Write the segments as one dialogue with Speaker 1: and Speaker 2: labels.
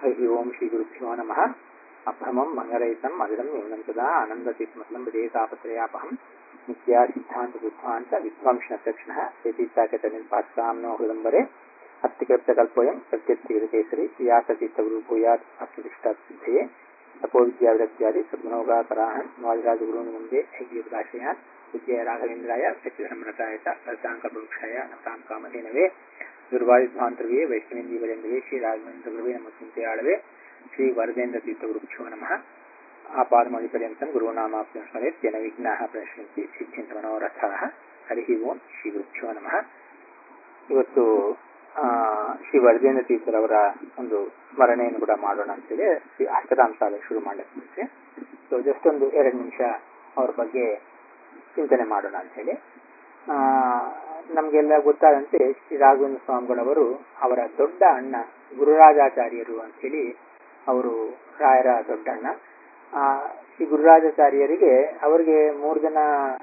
Speaker 1: हरिः ओं श्रीगुरुभ्यो नमः अभ्रमं मङ्गलयुतं मधुरं न्यूनं तदा आनन्दतीर्थमतलं विदेतापत्रयापहं नित्या सिद्धान्तबुद्धान्त विद्वांशनदक्षिणः यतीताकतनिर्भासां नो हृदम्बरे अत्तिकृप्तकल्पोऽयं प्रत्यत्तीर्थकेसरी श्रियासतीर्थगुरुभूयात् अस्तुतिष्ठासिद्धये तपोविद्याविरक्त्यादि सद्गुणोगाकराहं वादिराजगुरून् वन्दे ऐक्यप्रकाशयान् विद्या राघवेन्द्राय सच्चिदम्रताय च लताङ्कवृक्षाय नतां कामधेनवे ದುರ್ವಾಯುಧ್ವಾಂತರವೇ ವೈಷ್ಣವೇಂದೀವರೆಂದವೇ ಶ್ರೀ ರಾಘವೇಂದ್ರ ಗುರುವೇ ನಮ್ಮ ಚಿಂತೆಯಾಳವೇ ಶ್ರೀ ವರದೇಂದ್ರ ತೀರ್ಥಗುರುಭ್ಯೋ ನಮಃ ಆಪಾದಮೌಳಿ ಪರ್ಯಂತಂ ಗುರುನಾಮಾಪ್ಯಂ ಸ್ಮರೆತ್ ಯನ ವಿಘ್ನಾಃ ಪ್ರಣಶ್ಯಂತಿ ಸಿದ್ಧಿಂತ ಮನೋರಥಾಃ ಹರಿ ಓಂ ಶ್ರೀ ಗುರುಭ್ಯೋ ನಮಃ ಇವತ್ತು ಶ್ರೀ ವರದೇಂದ್ರ ತೀರ್ಥರವರ ಒಂದು ಸ್ಮರಣೆಯನ್ನು ಕೂಡ ಮಾಡೋಣ ಅಂತೇಳಿ ಶ್ರೀ ಅಷ್ಟಕಾಂಶಾಲ ಶುರು ಮಾಡಲಿಕ್ಕೆ ಸೊ ಜಸ್ಟ್ ಒಂದು ಎರಡು ನಿಮಿಷ ಅವ್ರ ಬಗ್ಗೆ ಚಿಂತನೆ ಮಾಡೋಣ ಅಂತೇಳಿ ನಮಗೆಲ್ಲ ಗೊತ್ತಾದಂತೆ ಶ್ರೀ ರಾಘವೇಂದ್ರ ಸ್ವಾಮಿಗಳವರು ಅವರ ದೊಡ್ಡ ಅಣ್ಣ ಗುರುರಾಜಾಚಾರ್ಯರು ಅಂತೇಳಿ ಅವರು ರಾಯರ ದೊಡ್ಡ ಅಣ್ಣ ಶ್ರೀ ಗುರುರಾಜಾಚಾರ್ಯರಿಗೆ ಅವರಿಗೆ ಮೂರು ಜನ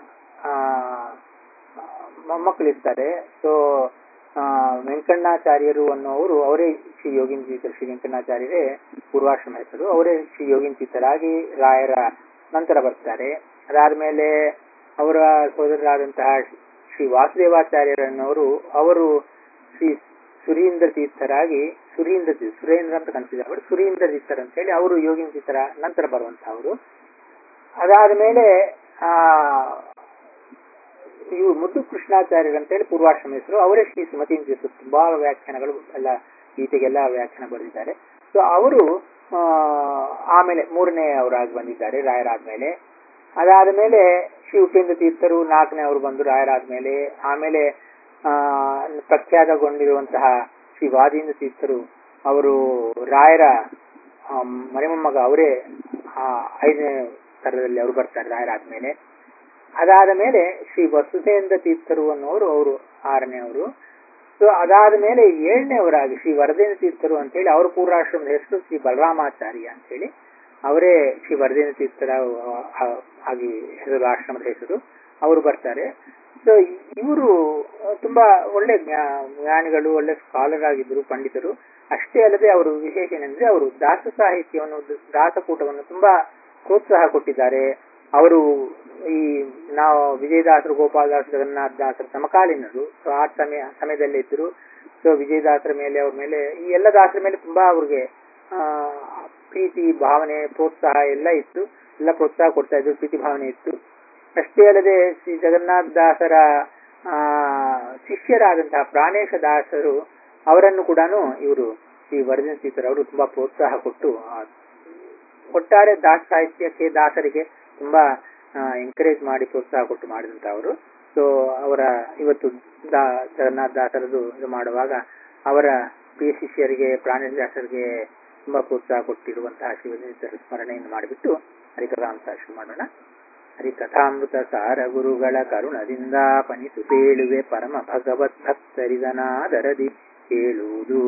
Speaker 1: ಮೊಮ್ಮಕ್ಕಳಿರ್ತಾರೆ ಸೊ ವೆಂಕಣ್ಣಾಚಾರ್ಯರು ಅನ್ನೋರು ಅವರೇ ಶ್ರೀ ಯೋಗಿನ್ ತೀರ್ಥರು ಶ್ರೀ ವೆಂಕಣ್ಣಾಚಾರ್ಯರೇ ಪೂರ್ವಾಶ್ರಮ ಹೆಸರು ಅವರೇ ಶ್ರೀ ಯೋಗಿನ್ ತೀರ್ಥರಾಗಿ ರಾಯರ ನಂತರ ಬರ್ತಾರೆ ಅದಾದ್ಮೇಲೆ ಅವರ ಸೋದರರಾದಂತಹ ಶ್ರೀ ವಾಸುದೇವಾಚಾರ್ಯರನ್ನವರು ಅವರು ಶ್ರೀ ಸುರೀಂದ್ರ ತೀರ್ಥರಾಗಿ ಸುರೀಂದ್ರ ಸುರೇಂದ್ರ ಅಂತ ಕನ್ಸಿದ್ದಾರೆ ಅವರು ಸುರೀಂದ್ರ ತೀರ್ಥರ್ ಅಂತ ಹೇಳಿ ಅವರು ಯೋಗಿನ ತೀರ್ಥರ ನಂತರ ಬರುವಂತಹವರು ಅದಾದ ಮೇಲೆ ಆ ಇವು ಮುದ್ದು ಕೃಷ್ಣಾಚಾರ್ಯರು ಅಂತೇಳಿ ಪೂರ್ವಾಶ್ರಮ ಹೆಸರು ಅವರೇ ಶ್ರೀ ಸುಮತಿ ತೀರ್ಥ ತುಂಬಾ ವ್ಯಾಖ್ಯಾನಗಳು ಎಲ್ಲ ಗೀತೆಗೆಲ್ಲ ವ್ಯಾಖ್ಯಾನ ಬರೆದಿದ್ದಾರೆ ಸೊ ಅವರು ಆಮೇಲೆ ಮೂರನೇ ಅವರಾಗಿ ಬಂದಿದ್ದಾರೆ ರಾಯರಾದ್ಮೇಲೆ ಅದಾದ ಮೇಲೆ ಶ್ರೀ ಉಪೇಂದ್ರ ತೀರ್ಥರು ನಾಲ್ಕನೇ ಅವರು ಬಂದು ರಾಯರಾದ್ಮೇಲೆ ಆಮೇಲೆ ಆ ಪ್ರಖ್ಯಾತಗೊಂಡಿರುವಂತಹ ಶ್ರೀ ವಾದೀಂದ್ರ ತೀರ್ಥರು ಅವರು ರಾಯರ ಮನೆಮೊಮ್ಮಗ ಅವರೇ ಐದನೇ ತರದಲ್ಲಿ ಅವರು ಬರ್ತಾರೆ ರಾಯರಾದ್ಮೇಲೆ ಅದಾದ ಮೇಲೆ ಶ್ರೀ ವಸುಧೇಂದ್ರ ತೀರ್ಥರು ಅನ್ನೋರು ಅವರು ಆರನೇ ಅವರು ಸೊ ಅದಾದ ಮೇಲೆ ಏಳನೇವರಾಗಿ ಶ್ರೀ ವರದೇಂದ್ರ ತೀರ್ಥರು ಅಂತೇಳಿ ಅವ್ರ ಪೂರ್ವಾಶ್ರಮದ ಹೆಸರು ಶ್ರೀ ಬಲರಾಮಾಚಾರ್ಯ ಅಂತೇಳಿ ಅವರೇ ಶ್ರೀ ವರದೇಂದ್ರ ತೀರ್ಥರ ಆಗಿ ಹೆಸರು ಆಶ್ರಮದ ಹೆಸರು ಅವರು ಬರ್ತಾರೆ ಸೊ ಇವರು ತುಂಬಾ ಒಳ್ಳೆ ಜ್ಞಾನಿಗಳು ಒಳ್ಳೆ ಸ್ಕಾಲರ್ ಆಗಿದ್ರು ಪಂಡಿತರು ಅಷ್ಟೇ ಅಲ್ಲದೆ ಅವರು ವಿಶೇಷ ಏನಂದ್ರೆ ಅವರು ದಾಸ ಸಾಹಿತ್ಯವನ್ನು ದಾಸಕೂಟವನ್ನು ತುಂಬಾ ಪ್ರೋತ್ಸಾಹ ಕೊಟ್ಟಿದ್ದಾರೆ ಅವರು ಈ ನಾವು ವಿಜಯದಾಸರು ಗೋಪಾಲದಾಸ ಜಗನ್ನಾಥ ದಾಸರ ಸಮಕಾಲೀನರು ಸೊ ಆ ಸಮಯ ಸಮಯದಲ್ಲೇ ಇದ್ರು ಸೊ ವಿಜಯದಾಸರ ಮೇಲೆ ಅವ್ರ ಮೇಲೆ ಈ ಎಲ್ಲ ದಾಸರ ಮೇಲೆ ತುಂಬಾ ಅವ್ರಿಗೆ ಆ ಪ್ರೀತಿ ಭಾವನೆ ಪ್ರೋತ್ಸಾಹ ಎಲ್ಲ ಇತ್ತು ಎಲ್ಲ ಪ್ರೋತ್ಸಾಹ ಕೊಡ್ತಾ ಇದ್ರು ಪ್ರೀತಿ ಭಾವನೆ ಇತ್ತು ಅಷ್ಟೇ ಅಲ್ಲದೆ ಶ್ರೀ ಜಗನ್ನಾಥ ದಾಸರ ಆ ಶಿಷ್ಯರಾದಂತಹ ಪ್ರಾಣೇಶ ದಾಸರು ಅವರನ್ನು ಕೂಡ ಇವರು ಶ್ರೀ ವರ್ಧನ ಅವರು ತುಂಬಾ ಪ್ರೋತ್ಸಾಹ ಕೊಟ್ಟು ಒಟ್ಟಾರೆ ದಾಸ ಸಾಹಿತ್ಯಕ್ಕೆ ದಾಸರಿಗೆ ತುಂಬಾ ಎಂಕರೇಜ್ ಮಾಡಿ ಪ್ರೋತ್ಸಾಹ ಕೊಟ್ಟು ಮಾಡಿದಂತವರು ಸೊ ಅವರ ಇವತ್ತು ದಾ ಜಗನ್ನಾಥ ದಾಸರದು ಇದು ಮಾಡುವಾಗ ಅವರ ಪ್ರಿಯ ಶಿಷ್ಯರಿಗೆ ಪ್ರಾಣೇಶ ದಾಸರಿಗೆ ತುಂಬಾ ಪ್ರೋತ್ಸಾಹ ಕೊಟ್ಟಿರುವಂತಹ ಶಿವನೇಶ್ವರ ಸ್ಮರಣೆಯನ್ನು ಮಾಡಿಬಿಟ್ಟು ಹರಿಕಥಾಂಶ ಶುರು ಮಾಡೋಣ ಹರಿಕಥಾಮೃತ ಸಾರ ಗುರುಗಳ ಕರುಣದಿಂದ ಪನಿಸು ಬೇಳುವೆ ಪರಮ ಭಗವತ್ ಭಕ್ತರಿದನಾದರದಿ ಹೇಳುವುದು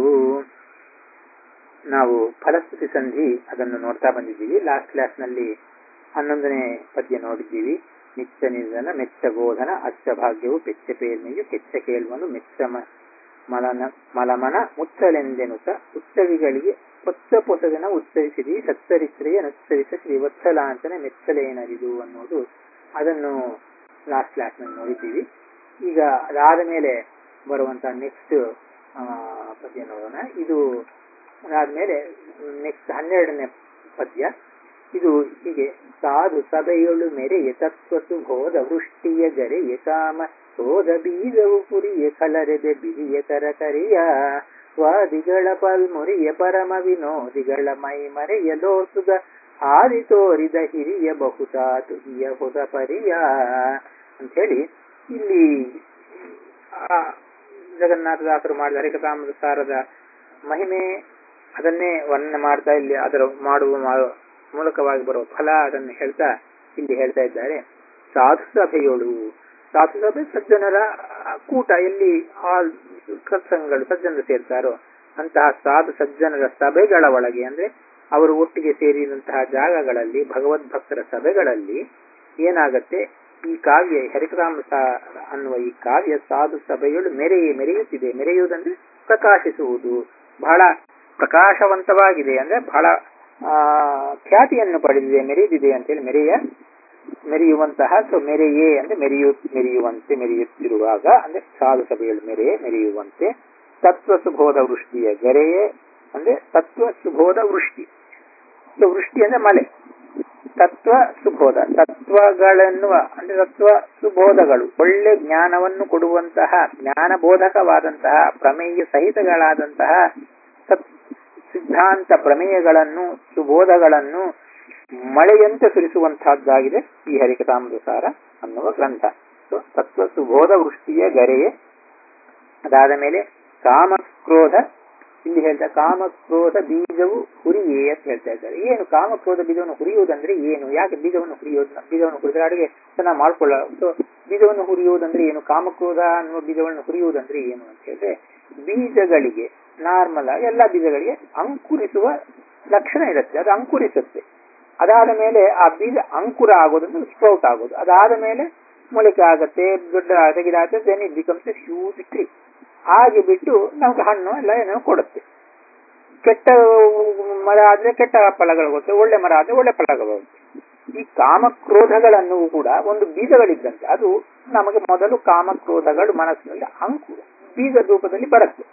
Speaker 1: ನಾವು ಫಲಸ್ತುತಿ ಸಂಧಿ ಅದನ್ನು ನೋಡ್ತಾ ಬಂದಿದ್ದೀವಿ ಲಾಸ್ಟ್ ಕ್ಲಾಸ್ ನಲ್ಲಿ ಹನ್ನೊಂದನೇ ಪದ್ಯ ನೋಡಿದ್ದೀವಿ ನಿತ್ಯ ನಿಧನ ಮೆಚ್ಚ ಬೋಧನ ಅಚ್ಚ ಭಾಗ್ಯವು ಪೆಚ್ಚ ಪೇಲ್ಮೆಯು ಕೆಚ್ಚ ಕೇಳುವನು ಮೆಚ್ಚ ಮಲನ ಮಲಮನ ಮುಚ್ಚಲೆಂದೆನುತ ಉಚ್ಚವಿಗಳಿಗೆ ಹೊಚ್ಚ ಪೊಸದನ ಉಚ್ಚರಿಸಿದಿ ಸಚ್ಚರಿತ್ರೆಯ ನಚ್ಚರಿಸ ಶ್ರೀವತ್ಸಲಾಂತನ ಮೆಚ್ಚಲೇನರಿದು ಅನ್ನೋದು ಅದನ್ನು ಲಾಸ್ಟ್ ಕ್ಲಾಸ್ ನಲ್ಲಿ ನೋಡಿದ್ದೀವಿ ಈಗ ಅದಾದ ಮೇಲೆ ಬರುವಂತಹ ನೆಕ್ಸ್ಟ್ ಪದ್ಯ ನೋಡೋಣ ಇದು ಅದಾದ್ಮೇಲೆ ನೆಕ್ಸ್ಟ್ ಹನ್ನೆರಡನೇ ಪದ್ಯ ಇದು ಹೀಗೆ ಸಾಧು ಸಭೆಯೊಳು ಮೆರೆಯ ತತ್ವಸು ಬೋಧ ವೃಷ್ಟಿಯ ಗರೆಯ ಕಾಮ ಸೋದ ಬೀಜವು ಪುರಿಯ ಕಲರೆದೆ ಬಿರಿಯ ಕರಕರಿಯ ಸ್ವಾದಿಗಳ ಪಲ್ಮುರಿಯ ಪರಮ ವಿನೋದಿಗಳ ಮೈ ಮರೆಯ ಲೋಸುಗ ಹಾರಿ ತೋರಿದ ಹಿರಿಯ ಬಹುತಾ ತುಗಿಯ ಹೊಸ ಪರಿಯ ಅಂಥೇಳಿ ಇಲ್ಲಿ ಜಗನ್ನಾಥದಾಸರು ಮಾಡಿದ ಹರಿಕಥಾಮೃತ ಸಾರದ ಮಹಿಮೆ ಅದನ್ನೇ ವರ್ಣನೆ ಮಾಡ್ತಾ ಇಲ್ಲಿ ಅದರ ಮಾಡುವ ಮೂಲಕವಾಗಿ ಬರುವ ಫಲ ಅದನ್ನು ಹೇಳ್ತಾ ಇಲ್ಲಿ ಹೇಳ್ತಾ ಇದ್ದಾರೆ ಸಾಧು ಸಭೆಯೊಳು ಸಾಧು ಸಭೆ ಸಜ್ಜನರ ಕೂಟ ಎಲ್ಲಿ ಆ ಸತ್ಸಂಗಗಳು ಸಜ್ಜನರು ಸೇರ್ತಾರೋ ಅಂತಹ ಸಾಧು ಸಜ್ಜನರ ಸಭೆಗಳ ಒಳಗೆ ಅಂದ್ರೆ ಅವರು ಒಟ್ಟಿಗೆ ಸೇರಿದಂತಹ ಜಾಗಗಳಲ್ಲಿ ಭಗವದ್ಭಕ್ತರ ಸಭೆಗಳಲ್ಲಿ ಏನಾಗತ್ತೆ ಈ ಕಾವ್ಯ ಹರಿಕರಾಮೃತ ಅನ್ನುವ ಈ ಕಾವ್ಯ ಸಾಧು ಸಭೆಯಳು ಮೆರೆಯೇ ಮೆರೆಯುತ್ತಿದೆ ಮೆರೆಯುವುದಂದ್ರೆ ಪ್ರಕಾಶಿಸುವುದು ಬಹಳ ಪ್ರಕಾಶವಂತವಾಗಿದೆ ಅಂದ್ರೆ ಬಹಳ ಆ, ಖ್ಯಾತಿಯನ್ನು ಪಡೆದಿದೆ ಮೆರೆದಿದೆ ಅಂತೇಳಿ ಮೆರೆಯ ಮೆರೆಯುವಂತಹ ಸೊ ಮೆರೆಯೇ ಅಂದ್ರೆ ಮೆರೆಯು ಮೆರೆಯುವಂತೆ ಮೆರೆಯುತ್ತಿರುವಾಗ ಅಂದ್ರೆ ಸಾಧು ಸಭೆಯಲ್ಲಿ ಮೆರೆ ಮೆರೆಯುವಂತೆ ತತ್ವ ಸುಬೋಧ ವೃಷ್ಟಿಯ ಗೆರೆಯೇ ಅಂದ್ರೆ ತತ್ವ ಸುಬೋಧ ವೃಷ್ಟಿ ಸೊ ವೃಷ್ಟಿ ಅಂದ್ರೆ ಮಳೆ ತತ್ವ ಸುಬೋಧ ತತ್ವಗಳೆನ್ನುವ ಅಂದ್ರೆ ತತ್ವ ಸುಬೋಧಗಳು ಒಳ್ಳೆ ಜ್ಞಾನವನ್ನು ಕೊಡುವಂತಹ ಜ್ಞಾನಬೋಧಕವಾದಂತಹ ಪ್ರಮೇಯ ಸಹಿತಗಳಾದಂತಹ ಸತ್ ಸಿದ್ಧಾಂತ ಪ್ರಮೇಯಗಳನ್ನು ಸುಬೋಧಗಳನ್ನು ಮಳೆಯಂತೆ ಸುರಿಸುವಂತಹದ್ದಾಗಿದೆ ಈ ಹರಿಕಥಾಮೃತಸಾರ ಅನ್ನುವ ಗ್ರಂಥ ಸೊ ತತ್ವ ಸುಬೋಧ ವೃಷ್ಟಿಯ ಗರೆಯೇ ಅದಾದ ಮೇಲೆ ಕಾಮಕ್ರೋಧ ಇಲ್ಲಿ ಹೇಳ್ತಾ ಕಾಮಕ್ರೋಧ ಬೀಜವು ಹುರಿಯೇ ಅಂತ ಹೇಳ್ತಾ ಇದ್ದಾರೆ ಏನು ಕಾಮಕ್ರೋಧ ಬೀಜವನ್ನು ಹುರಿಯುವುದಂದ್ರೆ ಏನು ಯಾಕೆ ಬೀಜವನ್ನು ಹುರಿಯೋದು ಬೀಜವನ್ನು ಹುರಿದ್ರೆ ಅಡುಗೆ ಚೆನ್ನಾಗಿ ಮಾಡ್ಕೊಳ್ಳ ಸೊ ಬೀಜವನ್ನು ಹುರಿಯುವುದಂದ್ರೆ ಏನು ಕಾಮಕ್ರೋಧ ಅನ್ನುವ ಬೀಜವನ್ನು ಹುರಿಯುವುದಂದ್ರೆ ಏನು ಅಂತ ಹೇಳಿದ್ರೆ ಬೀಜಗಳಿಗೆ ನಾರ್ಮಲ್ ಆಗಿ ಎಲ್ಲ ಬೀಜಗಳಿಗೆ ಅಂಕುರಿಸುವ ಲಕ್ಷಣ ಇರುತ್ತೆ ಅದು ಅಂಕುರಿಸುತ್ತೆ ಅದಾದ ಮೇಲೆ ಆ ಬೀಜ ಅಂಕುರ ಆಗೋದು ಸ್ಪ್ರೌಟ್ ಆಗೋದು ಅದಾದ ಮೇಲೆ ಮೊಳಕೆ ಆಗತ್ತೆ ದೊಡ್ಡ ಆಗುತ್ತೆ ಗಿಡ ಆಗುತ್ತೆ then it becomes a huge tree ಹಾಗೆ ಬಿಟ್ಟು ನಮ್ಗೆ ಹಣ್ಣು ಎಲ್ಲ ಏನೋ ಕೊಡುತ್ತೆ ಕೆಟ್ಟ ಮರ ಆದ್ರೆ ಕೆಟ್ಟ ಫಲಗಳು ಬರುತ್ತೆ ಒಳ್ಳೆ ಮರ ಆದ್ರೆ ಒಳ್ಳೆ ಫಲಗಳು ಬರುತ್ತೆ ಈ ಕಾಮಕ್ರೋಧಗಳನ್ನು ಕೂಡ ಒಂದು ಬೀಜಗಳಿದ್ದಂತೆ ಅದು ನಮಗೆ ಮೊದಲು ಕಾಮಕ್ರೋಧಗಳು ಮನಸ್ಸಿನಲ್ಲಿ ಅಂಕು ಬೀಜ ರೂಪದಲ್ಲಿ ಬರುತ್ತೆ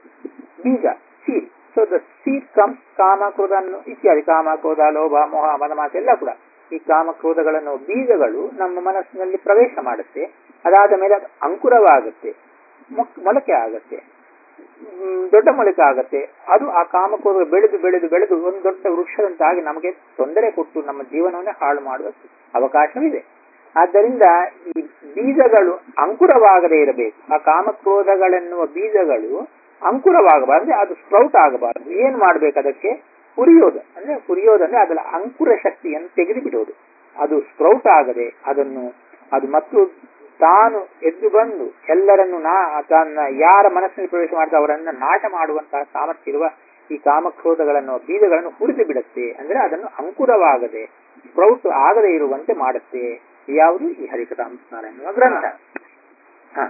Speaker 1: ಬೀಜ seed so the seed comes ಕಾಮಕ್ರೋಧ ಅನ್ನು ಇತ್ಯಾದಿ ಕಾಮಕ್ರೋಧ ಲೋಭ ಮೋಹ ಮನಮಾಸ ಎಲ್ಲ ಕೂಡ ಈ ಕಾಮಕ್ರೋಧಗಳನ್ನು ಬೀಜಗಳು ನಮ್ಮ ಮನಸ್ಸಿನಲ್ಲಿ ಪ್ರವೇಶ ಮಾಡುತ್ತೆ ಅದಾದ ಮೇಲೆ ಅದು ಅಂಕುರವಾಗುತ್ತೆ ಮೊಕ್- ಮೊಳಕೆ ಆಗತ್ತೆ ಹ್ಮ್, ದೊಡ್ಡ ಮೊಳಕೆ ಆಗತ್ತೆ ಅದು ಆ ಕಾಮಕ್ರೋಧ ಬೆಳೆದು ಬೆಳೆದು ಬೆಳೆದು ಒಂದು ದೊಡ್ಡ ವೃಕ್ಷದಂತಾಗಿ ನಮಗೆ ತೊಂದರೆ ಕೊಟ್ಟು ನಮ್ಮ ಜೀವನವನ್ನೇ ಹಾಳು ಮಾಡುವ ಅವಕಾಶವಿದೆ ಆದ್ದರಿಂದ ಈ ಬೀಜಗಳು ಅಂಕುರವಾಗದೇ ಇರಬೇಕು ಆ ಕಾಮಕ್ರೋಧಗಳೆನ್ನುವ ಬೀಜಗಳು ಅಂಕುರವಾಗಬಾರದು ಅಂದ್ರೆ ಅದು ಸ್ಪ್ರೌಟ್ ಆಗಬಾರದು ಏನ್ ಮಾಡ್ಬೇಕು ಅದಕ್ಕೆ ಹುರಿಯೋದು ಅಂದ್ರೆ ಹುರಿಯೋದಂದ್ರೆ ಅದರ ಅಂಕುರ ಶಕ್ತಿಯನ್ನು ತೆಗೆದು ಬಿಡೋದು ಅದು ಸ್ಪ್ರೌಟ್ ಆಗದೆ ಅದನ್ನು ಅದು ಮತ್ತು ತಾನು ಎದ್ದು ಬಂದು ಎಲ್ಲರನ್ನು ನಾ ತನ್ನ ಯಾರ ಮನಸ್ಸಿನಲ್ಲಿ ಪ್ರವೇಶ ಮಾಡ್ತಾ ಅವರನ್ನ ನಾಶ ಮಾಡುವಂತಹ ಸಾಮರ್ಥ್ಯ ಇರುವ ಈ ಕಾಮಕ್ರೋಧಗಳನ್ನು ಬೀಜಗಳನ್ನು ಹುರಿದು ಬಿಡುತ್ತೆ ಅಂದ್ರೆ ಅದನ್ನು ಅಂಕುರವಾಗದೆ ಸ್ಪ್ರೌಟ್ ಆಗದೆ ಇರುವಂತೆ ಮಾಡುತ್ತೆ ಯಾವುದು ಈ ಹರಿಕಥಾಂಸ್ನಾನ ಎನ್ನುವ ಗ್ರಂಥ ಹ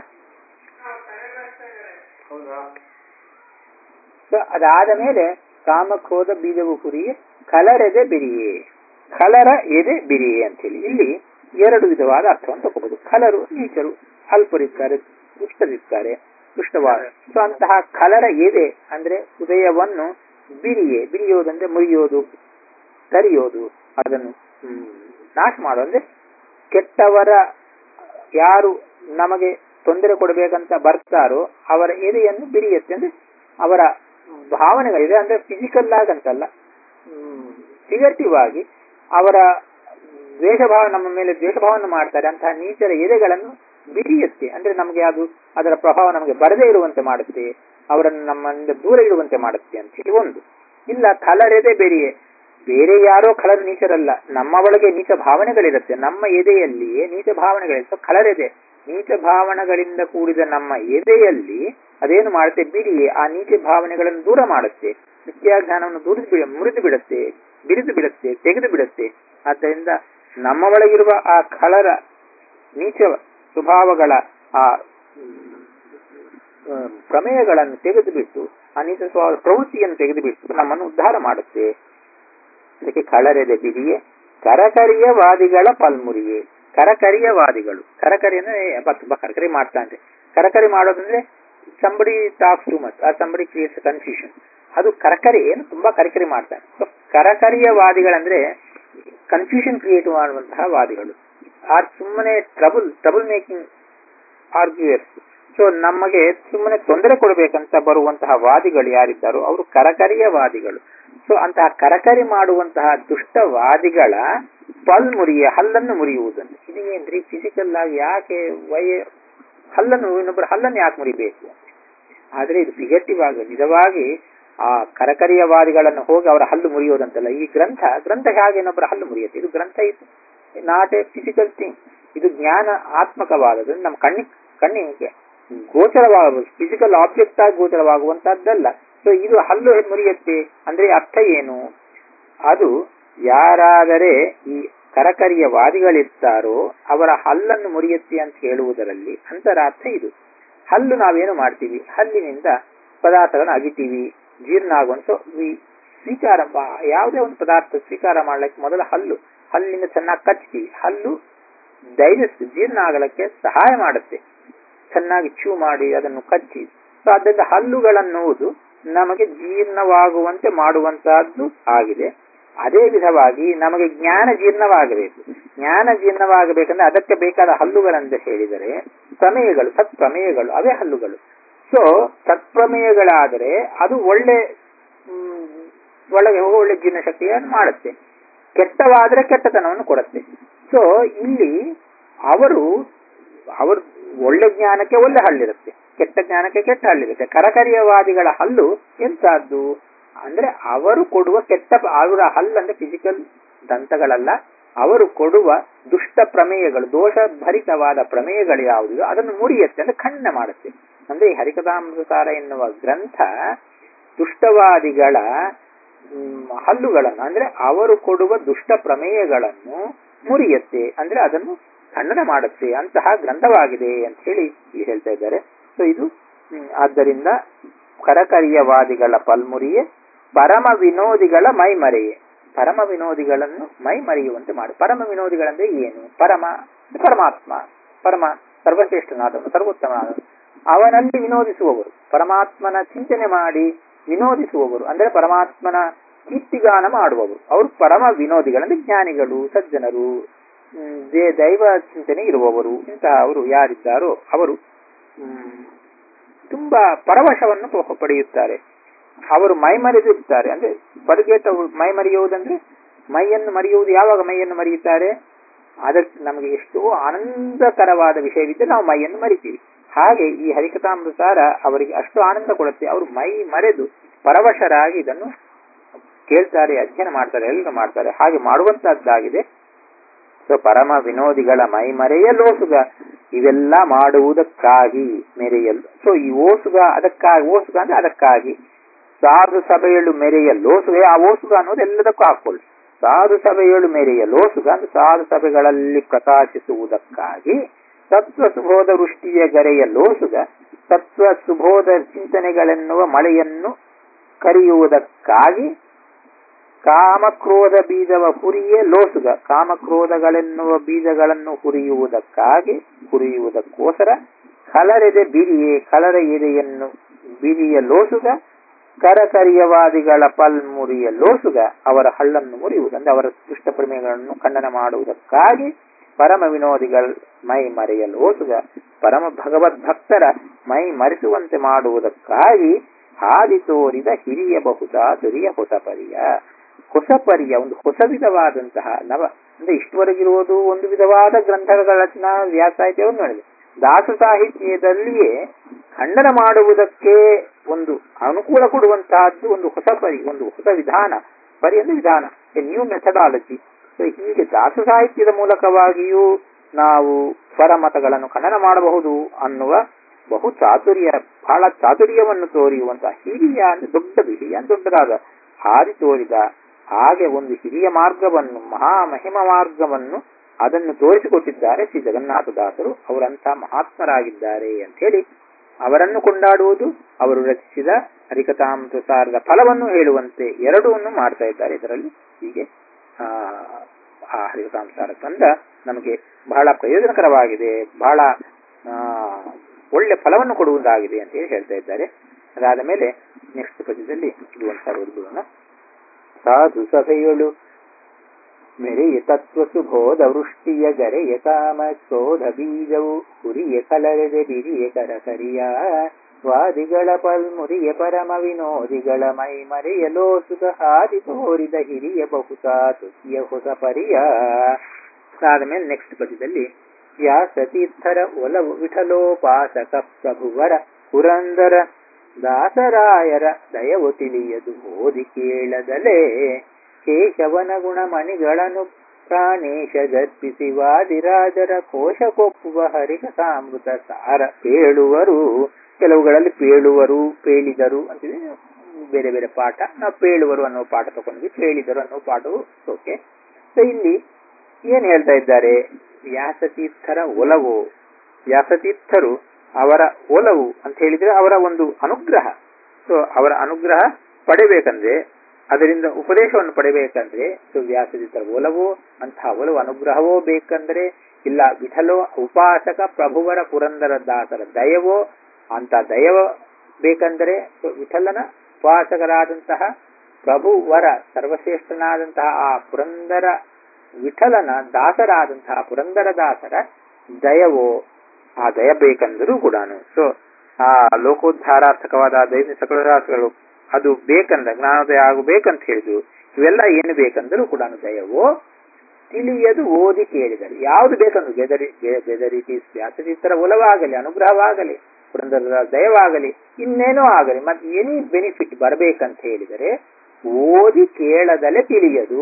Speaker 2: ಹೌದಾ
Speaker 1: ಸೊ ಅದಾದ ಮೇಲೆ ಕಾಮಕ್ರೋಧ ಬೀಜವು ಹುರಿಯೇ ಕಲರೆದೆ ಬಿರಿಯೇ ಕಲರ ಎದೆ ಬಿರಿಯೇ ಅಂತೇಳಿ ಇಲ್ಲಿ ಎರಡು ವಿಧವಾದ ಅರ್ಥವನ್ನು ತಗೋಬಹುದು ಕಲರು ನೀಚರು ಅಲ್ಪರಿದ್ದಾರೆ ದುಷ್ಟರಿದ್ದಾರೆ ದುಷ್ಟವಾದ ಸೊ ಅಂತಹ ಕಲರ ಎದೆ ಅಂದ್ರೆ ಹೃದಯವನ್ನು ಬಿರಿಯೇ ಬಿರಿಯೋದಂದ್ರೆ ಮುರಿಯೋದು ಕರಿಯೋದು ಅದನ್ನು ಹ್ಮ್, ನಾಶ ಮಾಡೋದು ಅಂದ್ರೆ ಕೆಟ್ಟವರ ಯಾರು ನಮಗೆ ತೊಂದರೆ ಕೊಡಬೇಕಂತ ಬರ್ತಾರೋ ಅವರ ಎದೆಯನ್ನು ಬಿರಿಯುತ್ತೆ ಅಂದ್ರೆ ಅವರ ಭಾವನೆಗಳಿದೆ ಅಂದ್ರೆ ಫಿಸಿಕಲ್ ಆಗಂತಲ್ಲ ಫಿಗರ್ಟಿವ್ ಆಗಿ ಅವರ ದ್ವೇಷಭಾವ ನಮ್ಮ ಮೇಲೆ ದ್ವೇಷಭಾವವನ್ನು ಮಾಡ್ತಾರೆ ಅಂತಹ ನೀಚರ ಎದೆಗಳನ್ನು ಬಿರಿಯುತ್ತೆ ಅಂದ್ರೆ ನಮಗೆ ಅದು ಅದರ ಪ್ರಭಾವ ನಮಗೆ ಬರದೇ ಇರುವಂತೆ ಮಾಡುತ್ತೆ ಅವರನ್ನು ನಮ್ಮಿಂದ ದೂರ ಇರುವಂತೆ ಮಾಡುತ್ತೆ ಅಂತ ಹೇಳಿ ಒಂದು ಇಲ್ಲ ಕಲರೆದೆ ಬೇರೆಯೇ ಬೇರೆ ಯಾರೋ ಕಲರ್ ನೀಚರಲ್ಲ ನಮ್ಮ ಒಳಗೆ ನೀಚ ಭಾವನೆಗಳಿರುತ್ತೆ ನಮ್ಮ ಎದೆಯಲ್ಲಿಯೇ ನೀಚ ಭಾವನೆಗಳಿರುತ್ತೆ ಕಲರೆದೆ ನೀಚ ಭಾವನೆಗಳಿಂದ ಕೂಡಿದ ನಮ್ಮ ಎದೆಯಲ್ಲಿ ಅದೇನು ಮಾಡುತ್ತೆ ಬಿಡಿಯೇ ಆ ನೀಚ ಭಾವನೆಗಳನ್ನು ದೂರ ಮಾಡುತ್ತೆ ನಿತ್ಯಾಜ್ಞಾನವನ್ನು ದೂರಿದು ಬಿಡ ಮುರಿದು ಬಿಡುತ್ತೆ ಬಿರಿದು ಬಿಡುತ್ತೆ ತೆಗೆದು ಬಿಡುತ್ತೆ ಆದ್ದರಿಂದ ನಮ್ಮ ಒಳಗಿರುವ ಆ ಕಲರ ನೀಚ ಸ್ವಭಾವಗಳ ಆ ಆ, ಪ್ರಮೇಯಗಳನ್ನು ತೆಗೆದುಬಿಟ್ಟು ಆ ನೀಚ ಸ್ವಭಾವದ ಪ್ರವೃತ್ತಿಯನ್ನು ತೆಗೆದುಬಿಟ್ಟು ನಮ್ಮನ್ನು ಉದ್ಧಾರ ಮಾಡುತ್ತೆ ಅದಕ್ಕೆ ಕಳರೆದೆ ಬಿಡಿಯೇ ಕರಕರಿಯ ವಾದಿಗಳ ಪಲ್ಮುರಿಯೇ ಕರಕರಿಯ ವಾದಿಗಳು ಕರಕರಿ ಅಂದ್ರೆ ಅಪ್ಪ ತುಂಬಾ ಕರಕರಿ ಮಾಡ್ತಾ ಅಂದ್ರೆ ಕರಕರಿ ಮಾಡೋದಂದ್ರೆ ಸಂಬಡಿ ಟಾಕ್ಸ್ ಟು ಮಚ್ ಆ ಸಂಬಡಿ ಕ್ರಿಯೇಟ್ಸ್ ಕನ್ಫ್ಯೂಷನ್ ಅದು ಕರಕರಿ ಏನು ತುಂಬಾ ಕರಕರಿ ಮಾಡ್ತಾನೆ ಸೊ ಕರಕರಿಯ ವಾದಿಗಳಂದ್ರೆ ಕನ್ಫ್ಯೂಷನ್ ಕ್ರಿಯೇಟ್ ಮಾಡುವಂತಹ ವಾದಿಗಳು ಆ ಸುಮ್ಮನೆ trouble trouble making arguers so ನಮಗೆ ಸುಮ್ಮನೆ ತೊಂದರೆ ಕೊಡಬೇಕಂತ ಬರುವಂತಹ ವಾದಿಗಳು ಯಾರಿದ್ದಾರೋ ಅವರು ಕರಕರಿಯ ವಾದಿಗಳು ಸೊ ಅಂತಹ ಕರಕರಿ ಮಾಡುವಂತಹ ದುಷ್ಟವಾದಿಗಳ ಪಲ್ ಮುರಿಯ ಹಲ್ಲನ್ನು ಮುರಿಯುವುದನ್ನು ಇದು ಏನ್ರಿ ಫಿಸಿಕಲ್ ಆಗಿ ಯಾಕೆ ವಯ ಹಲ್ಲನ್ನು ಇನ್ನೊಬ್ಬರ ಹಲ್ಲನ್ನು ಯಾಕೆ ಮುರಿಬೇಕು ಆದ್ರೆ ಇದು ಫಿಗಟಿವ್ ಆಗಿ ನಿಜವಾಗಿ ಆ ಕರಕರಿಯ ವಾದಿಗಳನ್ನು ಹೋಗಿ ಅವರ ಹಲ್ಲು ಮುರಿಯೋದಂತಲ್ಲ ಈ ಗ್ರಂಥ ಗ್ರಂಥ ಹೇಗೆ ಇನ್ನೊಬ್ಬರ ಹಲ್ಲು ಮುರಿಯುತ್ತೆ ಇದು ಗ್ರಂಥ ಇದು ನಾಟ್ ಎ ಫಿಸಿಕಲ್ ಥಿಂಗ್ ಇದು ಜ್ಞಾನ ಆತ್ಮಕವಾದದ್ದು ನಮ್ಮ ಕಣ್ಣಿ ಕಣ್ಣಿಗೆ ಗೋಚರವಾಗ ಫಿಸಿಕಲ್ ಆಬ್ಜೆಕ್ಟ್ ಆಗಿ ಗೋಚರವಾಗುವಂತಹದ್ದಲ್ಲ ಸೊ ಇದು ಹಲ್ಲು ಮುರಿಯುತ್ತೆ ಅಂದ್ರೆ ಅರ್ಥ ಏನು ಅದು ಯಾರಾದರೆ ಈ ಕರಕರಿಯ ವಾದಿಗಳಿರ್ತಾರೋ ಅವರ ಹಲ್ಲನ್ನು ಮುರಿಯುತ್ತೆ ಅಂತ ಹೇಳುವುದರಲ್ಲಿ ಅಂತರಾರ್ಥ ಇದು ಹಲ್ಲು ನಾವೇನು ಮಾಡ್ತೀವಿ ಹಲ್ಲಿನಿಂದ ಪದಾರ್ಥಗಳನ್ನು ಅಗಿತೀವಿ ಜೀರ್ಣ ಆಗುವಂತ ಸೊ ಸ್ವೀಕಾರ ಮಾ- ಯಾವುದೇ ಒಂದು ಪದಾರ್ಥ ಸ್ವೀಕಾರ ಮಾಡ್ಲಿಕ್ಕೆ ಮೊದಲ ಹಲ್ಲು ಹಲ್ಲಿಂದ ಚೆನ್ನಾಗಿ ಕಚ್ತೀವಿ ಹಲ್ಲು ಡೈಜೆಸ್ಟ್ ಜೀರ್ಣ ಆಗಲಿಕ್ಕೆ ಸಹಾಯ ಮಾಡುತ್ತೆ ಚೆನ್ನಾಗಿ ಚೂ ಮಾಡಿ ಅದನ್ನು ಕಚ್ಚಿ ಸೊ ಆದ್ದರಿಂದ ಹಲ್ಲುಗಳನ್ನುವುದು ನಮಗೆ ಜೀರ್ಣವಾಗುವಂತೆ ಮಾಡುವಂತಹದ್ದು ಆಗಿದೆ ಅದೇ ವಿಧವಾಗಿ ನಮಗೆ ಜ್ಞಾನ ಜೀರ್ಣವಾಗಬೇಕು ಜ್ಞಾನ ಜೀರ್ಣವಾಗಬೇಕಂದ್ರೆ ಅದಕ್ಕೆ ಬೇಕಾದ ಹಲ್ಲುಗಳಂತ ಹೇಳಿದರೆ ಪ್ರಮೇಯಗಳು ಸತ್ಪ್ರಮೇಯಗಳು ಅವೇ ಹಲ್ಲುಗಳು ಸೊ ಸತ್ಪ್ರಮೇಯಗಳಾದರೆ ಅದು ಒಳ್ಳೆ ಮ್, ಒಳಗೆ ಹೋಗೋ ಒಳ್ಳೆ ಜೀರ್ಣಶಕ್ತಿಯನ್ನು ಮಾಡುತ್ತೆ ಕೆಟ್ಟವಾದರೆ ಕೆಟ್ಟತನವನ್ನು ಕೊಡುತ್ತೆ ಸೊ ಇಲ್ಲಿ ಅವರು ಅವರು ಒಳ್ಳೆ ಜ್ಞಾನಕ್ಕೆ ಒಳ್ಳೆ ಹಲ್ಲಿರುತ್ತೆ ಕೆಟ್ಟ ಜ್ಞಾನಕ್ಕೆ ಕೆಟ್ಟ ಹಲ್ಲಿರುತ್ತೆ ಕರಕರಿಯವಾದಿಗಳ ಹಲ್ಲು ಎಂತಹದ್ದು ಅಂದ್ರೆ ಅವರು ಕೊಡುವ ಕೆಟ್ಟ ಅವರ ಹಲ್ಲು ಅಂದ್ರೆ ಫಿಸಿಕಲ್ ದಂತಗಳಲ್ಲ ಅವರು ಕೊಡುವ ದುಷ್ಟ ಪ್ರಮೇಯಗಳು ದೋಷ ಭರಿತವಾದ ಪ್ರಮೇಯಗಳು ಯಾವುದಿದೋ ಅದನ್ನು ಮುರಿಯುತ್ತೆ ಅಂದ್ರೆ ಖಂಡನೆ ಮಾಡುತ್ತೆ ಅಂದ್ರೆ ಈ ಹರಿಕಥಾಮೃತಾರ ಎನ್ನುವ ಗ್ರಂಥ ದುಷ್ಟವಾದಿಗಳ ಮ್, ಹಲ್ಲುಗಳನ್ನು ಅಂದ್ರೆ ಅವರು ಕೊಡುವ ದುಷ್ಟ ಪ್ರಮೇಯಗಳನ್ನು ಮುರಿಯುತ್ತೆ ಅಂದ್ರೆ ಅದನ್ನು ಖಂಡನೆ ಮಾಡುತ್ತೆ ಅಂತಹ ಗ್ರಂಥವಾಗಿದೆ ಅಂತ ಹೇಳಿ ಇಲ್ಲಿ ಹೇಳ್ತಾ ಇದ್ದಾರೆ ಸೊ ಇದು ಮ್, ಆದ್ದರಿಂದ ಕರಕರಿಯವಾದಿಗಳ ಪಲ್ಮುರಿಯೇ ಪರಮ ವಿನೋದಿಗಳ ಮೈಮರೆಯೇ ಪರಮ ವಿನೋದಿಗಳನ್ನು ಮೈ ಮರೆಯುವಂತೆ ಮಾಡು ಪರಮ ವಿನೋದಿಗಳಂದ್ರೆ ಏನು ಪರಮ ಪರಮಾತ್ಮ ಪರಮ ಸರ್ವಶ್ರೇಷ್ಠನಾದವನು ಸರ್ವೋತ್ತಮನಾದವನು ಅವನಲ್ಲಿ ವಿನೋದಿಸುವವರು ಪರಮಾತ್ಮನ ಚಿಂತನೆ ಮಾಡಿ ವಿನೋದಿಸುವವರು ಅಂದ್ರೆ ಪರಮಾತ್ಮನ ಕೀರ್ತಿಗಾನ ಮಾಡುವವರು ಅವರು ಪರಮ ವಿನೋದಿಗಳಂದ್ರೆ ಜ್ಞಾನಿಗಳು ಸಜ್ಜನರು ಹ್ಮ್, ದೇ- ದೈವ ಚಿಂತನೆ ಇರುವವರು ಇಂತಹ ಅವರು ಯಾರಿದ್ದಾರೋ ಅವರು ಹ್ಮ್, ತುಂಬಾ ಪರವಶವನ್ನು ಪ- ಪಡೆಯುತ್ತಾರೆ ಅವರು ಮೈ ಮರೆದಿರ್ತಾರೆ ಅಂದ್ರೆ ಪರಗೇಟ ಮೈ ಮರೆಯುವುದಂದ್ರೆ ಮೈಯನ್ನು ಮರೆಯುವುದು ಯಾವಾಗ ಮೈಯನ್ನು ಮರೆಯುತ್ತಾರೆ ಅದಕ್ಕೆ ನಮಗೆ ಎಷ್ಟೋ ಆನಂದಕರವಾದ ವಿಷಯವಿದ್ದರೆ ನಾವು ಮೈಯನ್ನು ಮರಿತೀವಿ ಹಾಗೆ ಈ ಹರಿಕಥಾಮೃತಾರ ಅವರಿಗೆ ಅಷ್ಟು ಆನಂದ ಕೊಡುತ್ತೆ ಅವರು ಮೈ ಮರೆದು ಪರವಶರಾಗಿ ಇದನ್ನು ಕೇಳ್ತಾರೆ ಅಧ್ಯಯನ ಮಾಡ್ತಾರೆ ಎಲ್ಲರೂ ಮಾಡ್ತಾರೆ ಹಾಗೆ ಮಾಡುವಂತಹದ್ದಾಗಿದೆ ಸೊ ಪರಮ ವಿನೋದಿಗಳ ಮೈ ಮರೆಯಲೋಸುಗ ಇವೆಲ್ಲ ಮಾಡುವುದಕ್ಕಾಗಿ ಮೆರೆಯಲು ಸೊ ಈ ಓಸುಗ ಅದಕ್ಕಾಗಿ ಓಸುಗ ಅಂದ್ರೆ ಅದಕ್ಕಾಗಿ ಸಾಧು ಸಭೆಯಳು ಮೆರೆಯ ಲೋಸುಗ ಆ ಓಸುಗ ಅನ್ನೋದು ಎಲ್ಲದಕ್ಕೂ ಹಾಕೊಳ್ಳಿ ಸಾಧು ಸಭೆಯಳು ಮೆರೆಯ ಲೋಸುಗ ಅಂದ್ರೆ ಸಾಧು ಸಭೆಗಳಲ್ಲಿ ಪ್ರಕಾಶಿಸುವುದಕ್ಕಾಗಿ ತತ್ವ ಸುಬೋಧ ವೃಷ್ಟಿಯ ಗರೆಯ ಲೋಸುಗ ತತ್ವ ಸುಬೋಧ ಚಿಂತನೆಗಳೆನ್ನುವ ಮಳೆಯನ್ನು ಕರೆಯುವುದಕ್ಕಾಗಿ ಕಾಮಕ್ರೋಧ ಬೀಜವ ಹುರಿಯೇ ಲೋಸುಗ ಕಾಮಕ್ರೋಧಗಳೆನ್ನುವ ಬೀಜಗಳನ್ನು ಹುರಿಯುವುದಕ್ಕಾಗಿ ಹುರಿಯುವುದಕ್ಕೋಸ್ಕರ ಕಲರೆದೆ ಬಿರಿಯೇ ಕಲರ ಎದೆಯನ್ನು ಬಿರಿಯ ಲೋಸುಗ ಕರಕರಿಯವಾದಿಗಳ ಪಲ್ಮುರಿಯ ಲೋಸುಗ ಅವರ ಹಳ್ಳನ್ನು ಮುರಿಯುವುದು ಅಂದ್ರೆ ಅವರ ದುಷ್ಟ ಪ್ರಮೇಯಗಳನ್ನು ಖಂಡನ ಮಾಡುವುದಕ್ಕಾಗಿ ಪರಮ ವಿನೋದಿಗಳ ಮೈ ಮರೆಯ ಲೋಸುಗ ಪರಮ ಭಗವದ್ ಭಕ್ತರ ಮೈ ಮರೆಸುವಂತೆ ಮಾಡುವುದಕ್ಕಾಗಿ ಹಾದಿ ತೋರಿದ ಹಿರಿಯ ಬಹುತ ದುರಿಯ ಹೊಸ ಪರಿಯ ಹೊಸ ಪರಿಯ ಒಂದು ಹೊಸ ವಿಧವಾದಂತಹ ನವ ಅಂದ್ರೆ ಇಷ್ಟವರೆಗಿರುವುದು ಒಂದು ವಿಧವಾದ ಗ್ರಂಥಗಳ ರಚನಾ ವ್ಯಾಸಾಹಿತ್ಯವನ್ನು ನೋಡಿದೆ ದಾಸ ಸಾಹಿತ್ಯದಲ್ಲಿಯೇ ಖಂಡನ ಮಾಡುವುದಕ್ಕೆ ಒಂದು ಅನುಕೂಲ ಕೊಡುವಂತಹದ್ದು ಒಂದು ಹೊಸ ಪರಿ ಒಂದು ಹೊಸ ವಿಧಾನ ಪರಿ ಅಂದ್ರೆ ವಿಧಾನ ಎ ನ್ಯೂ ಮೆಥಡಾಲಜಿ ಸೊ ಹೀಗೆ ದಾಸ ಸಾಹಿತ್ಯದ ಮೂಲಕವಾಗಿಯೂ ನಾವು ಸ್ವರಮತಗಳನ್ನು ಖಂಡನ ಮಾಡಬಹುದು ಅನ್ನುವ ಬಹು ಚಾತುರ್ಯ ಬಹಳ ಚಾತುರ್ಯವನ್ನು ತೋರಿಯುವಂತಹ ಹಿರಿಯ ಅಂದ್ರೆ ದೊಡ್ಡ ಹಿರಿಯ ದೊಡ್ಡದಾದ ಹಾದಿ ತೋರಿದ ಹಾಗೆ ಒಂದು ಹಿರಿಯ ಮಾರ್ಗವನ್ನು ಮಹಾ ಮಹಿಮ ಮಾರ್ಗವನ್ನು ಅದನ್ನು ತೋರಿಸಿಕೊಟ್ಟಿದ್ದಾರೆ ಶ್ರೀ ಜಗನ್ನಾಥದಾಸರು ಅವರಂಥ ಮಹಾತ್ಮರಾಗಿದ್ದಾರೆ ಅಂತ ಹೇಳಿ ಅವರನ್ನು ಕೊಂಡಾಡುವುದು ಅವರು ರಚಿಸಿದ ಹರಿಕಥಾಮೃತಸಾರದ ಫಲವನ್ನು ಹೇಳುವಂತೆ ಎರಡೂ ಮಾಡ್ತಾ ಇದ್ದಾರೆ ಇದರಲ್ಲಿ ಹೀಗೆ ಆ ಆ ಹರಿಕಥಾಮೃತಾರ ತಂದ ನಮಗೆ ಬಹಳ ಪ್ರಯೋಜನಕರವಾಗಿದೆ ಬಹಳ ಆ ಒಳ್ಳೆ ಫಲವನ್ನು ಕೊಡುವುದಾಗಿದೆ ಅಂತ ಹೇಳಿ ಹೇಳ್ತಾ ಇದ್ದಾರೆ ಅದಾದ ಮೇಲೆ ನೆಕ್ಸ್ಟ್ ಪದ್ಯದಲ್ಲಿ ಇದು ಒಂದ್ಸಾರಿ ಓದ್ಬಿಡೋಣ ಸಾಧು ಸಭೆಯೊಳು ಮೆರೆಯ ತತ್ವ ಸುಬೋಧ ವೃಷ್ಟಿಯ ಗರೆಯ ಕಾಮ ಕ್ರೋಧ ಬೀಜವು ಹುರಿಯ ಕಲರೆದೆ ಬಿರಿಯ ಕರಕರಿಯ ವಾದಿಗಳ ಪಲ್ಮುರಿಯ ಪರಮ ವಿನೋದಿಗಳ ಮೈ ಮರೆಯಲೋ ಸುಖ ಹಾದಿ ತೋರಿದ ಹಿರಿಯ ಬಹುತ ತುತಿಯ ಹೊಸ ಪರಿಯ ಆದಮೇಲೆ ನೆಕ್ಸ್ಟ್ ಪದ್ಯದಲ್ಲಿ ವ್ಯಾಸತೀರ್ಥರ ಒಲವು ವಿಠಲೋಪಾಸಕ ಪ್ರಭುವರ ಪುರಂದರ ದಾಸರಾಯರ ದಯವು ತಿಳಿಯದು ಓದಿ ಕೇಳದಲೇ ಕೇಶವನ ಗುಣಮಣಿಗಳನ್ನು ಪ್ರಾಣೇಶ ಗರ್ಪಿಸಿ ವಾದಿರಾಜರ ಕೋಶ ಕೊಪ್ಪುವ ಹರಿಕಥಾಮೃತ ಸಾರ ಪೇಳುವರು ಕೆಲವುಗಳಲ್ಲಿ ಪೇಳುವರು ಪೇಳಿದರು ಅಂತಿದೆ ಬೇರೆ ಬೇರೆ ಪಾಠ ನಾವು ಪೇಳುವರು ಅನ್ನೋ ಪಾಠ ತಗೊಂಡ್ವಿ ಪೇಳಿದರು ಅನ್ನೋ ಪಾಠವು ಓಕೆ ಸೊ ಇಲ್ಲಿ ಏನ್ ಹೇಳ್ತಾ ಇದ್ದಾರೆ ವ್ಯಾಸತೀರ್ಥರ ಒಲವು ವ್ಯಾಸತೀರ್ಥರು ಅವರ ಒಲವು ಅಂತ ಹೇಳಿದ್ರೆ ಅವರ ಒಂದು ಅನುಗ್ರಹ ಸೊ ಅವರ ಅನುಗ್ರಹ ಪಡಿಬೇಕಂದ್ರೆ ಅದರಿಂದ ಉಪದೇಶವನ್ನು ಪಡಿಬೇಕಂದ್ರೆ ಸೊ ವ್ಯಾಸದಿತರ ಒಲವು ಅಂತಹ ಒಲವು ಅನುಗ್ರಹವೋ ಬೇಕಂದ್ರೆ ಇಲ್ಲ ವಿಠಲೋ ಉಪಾಸಕ ಪ್ರಭುವರ ಪುರಂದರ ದಾಸರ ದಯವೋ ಅಂತ ದಯವ ಬೇಕಂದರೆ ಸೊ ವಿಠಲನ ಉಪಾಸಕರಾದಂತಹ ಪ್ರಭುವರ ಸರ್ವಶ್ರೇಷ್ಠನಾದಂತಹ ಆ ಪುರಂದರ ವಿಠಲನ ದಾಸರಾದಂತಹ ಪುರಂದರ ದಾಸರ ದಯವೋ ಆ ದಯ ಬೇಕಂದರೂ ಕೂಡ ಸೊ ಆ ಲೋಕೋದ್ಧಾರಾರ್ಥಕವಾದ ದೈವ ಸಕಲರಾಸಗಳು ಅದು ಬೇಕಂದ ಜ್ಞಾನೋದಯ ಆಗಬೇಕಂತ ಹೇಳಿದ್ರು ಇವೆಲ್ಲ ಏನು ಬೇಕಂದರೂ ಕೂಡ ದಯವೋ ತಿಳಿಯದು ಓದಿ ಕೇಳಿದರೆ ಯಾವುದು ಬೇಕಂದ್ರು ಬೆದರಿ ಬೆದರಿಟಿ ವ್ಯಾಸಚಿತ್ತರ ಒಲವಾಗಲಿ ಅನುಗ್ರಹವಾಗಲಿ ಪುರಂದರ ದಯವಾಗಲಿ ಇನ್ನೇನೋ ಆಗಲಿ ಮತ್ತೆ ಎನಿ ಬೆನಿಫಿಟ್ ಬರಬೇಕಂತ ಹೇಳಿದರೆ ಓದಿ ಕೇಳದಲೆ ತಿಳಿಯದು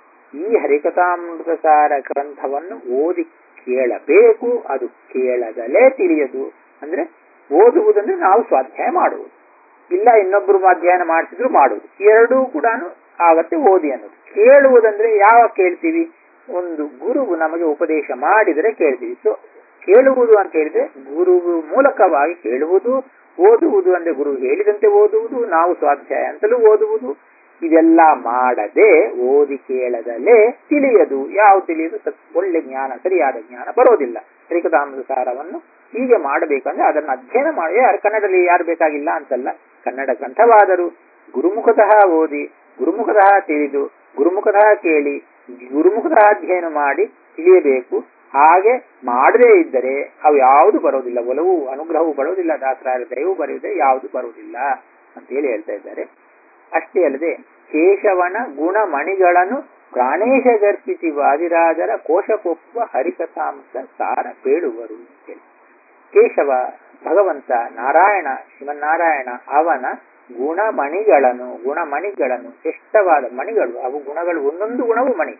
Speaker 1: ಈ ಹರಿಕಥಾಮೃತ ಸಾರ ಗ್ರಂಥವನ್ನು ಓದಿ ಕೇಳಬೇಕು ಅದು ಕೇಳದಲೇ ತಿಳಿಯದು ಅಂದ್ರೆ ಓದುವುದಂದ್ರೆ ನಾವು ಸ್ವಾಧ್ಯಾಯ ಮಾಡುವುದು ಇಲ್ಲ ಇನ್ನೊಬ್ಬರು ಅಧ್ಯಯನ ಮಾಡಿಸಿದ್ರು ಮಾಡುವುದು ಎರಡೂ ಕೂಡ ಆಗತ್ತೆ ಓದಿ ಅನ್ನೋದು ಕೇಳುವುದಂದ್ರೆ ಯಾವ ಕೇಳ್ತೀವಿ ಒಂದು ಗುರುವು ನಮಗೆ ಉಪದೇಶ ಮಾಡಿದರೆ ಕೇಳ್ತೀವಿ ಸೊ ಕೇಳುವುದು ಅಂತ ಹೇಳಿದ್ರೆ ಗುರುವು ಮೂಲಕವಾಗಿ ಕೇಳುವುದು ಓದುವುದು ಅಂದ್ರೆ ಗುರು ಹೇಳಿದಂತೆ ಓದುವುದು ನಾವು ಸ್ವಾಧ್ಯಾಯ ಅಂತಲೂ ಓದುವುದು ಇದೆಲ್ಲ ಮಾಡದೆ ಓದಿ ಕೇಳದಲೇ ತಿಳಿಯದು ಯಾವ ತಿಳಿಯದು ಒಳ್ಳೆ ಜ್ಞಾನ ಸರಿಯಾದ ಜ್ಞಾನ ಬರೋದಿಲ್ಲ ಹರಿಕಥಾಮೃತ ಸಾರವನ್ನು ಹೀಗೆ ಮಾಡಬೇಕಂದ್ರೆ ಅದನ್ನು ಅಧ್ಯಯನ ಮಾಡಿ ಯಾರು ಕನ್ನಡದಲ್ಲಿ ಯಾರು ಬೇಕಾಗಿಲ್ಲ ಅಂತಲ್ಲ ಕನ್ನಡ ಗ್ರಂಥವಾದರೂ ಗುರುಮುಖತಃ ಓದಿ ಗುರುಮುಖತಃ ತಿಳಿದು ಗುರುಮುಖತಃ ಕೇಳಿ ಗುರುಮುಖತಃ ಅಧ್ಯಯನ ಮಾಡಿ ತಿಳಿಯಬೇಕು ಹಾಗೆ ಮಾಡದೇ ಇದ್ದರೆ ಅವು ಯಾವುದು ಬರೋದಿಲ್ಲ ಒಲವು ಅನುಗ್ರಹವು ಬರೋದಿಲ್ಲ ದಾಸರಾಯ ದಯವು ಬರೆಯುವುದೇ ಯಾವುದು ಬರುವುದಿಲ್ಲ ಅಂತ ಹೇಳಿ ಹೇಳ್ತಾ ಇದ್ದಾರೆ ಅಷ್ಟೇ ಅಲ್ಲದೆ ಕೇಶವನ ಗುಣಮಣಿಗಳನ್ನು ಪ್ರಾಣೇಶ ಗರ್ಪಿಸಿ ವಾದಿರಾಜರ ಕೋಶಕೊಪ್ಪುವ ಹರಿಕಥಾಂಶ ಸಾರ ಬೇಡುವರು ಅಂತೇಳಿ ಕೇಶವ ಭಗವಂತ ನಾರಾಯಣ ಶ್ರೀಮನ್ನಾರಾಯಣ ಅವನ ಗುಣಮಣಿಗಳನ್ನು ಗುಣಮಣಿಗಳನ್ನು ಶ್ರೇಷ್ಠವಾದ ಮಣಿಗಳು ಅವು ಗುಣಗಳು ಒಂದೊಂದು ಗುಣವು ಮಣಿ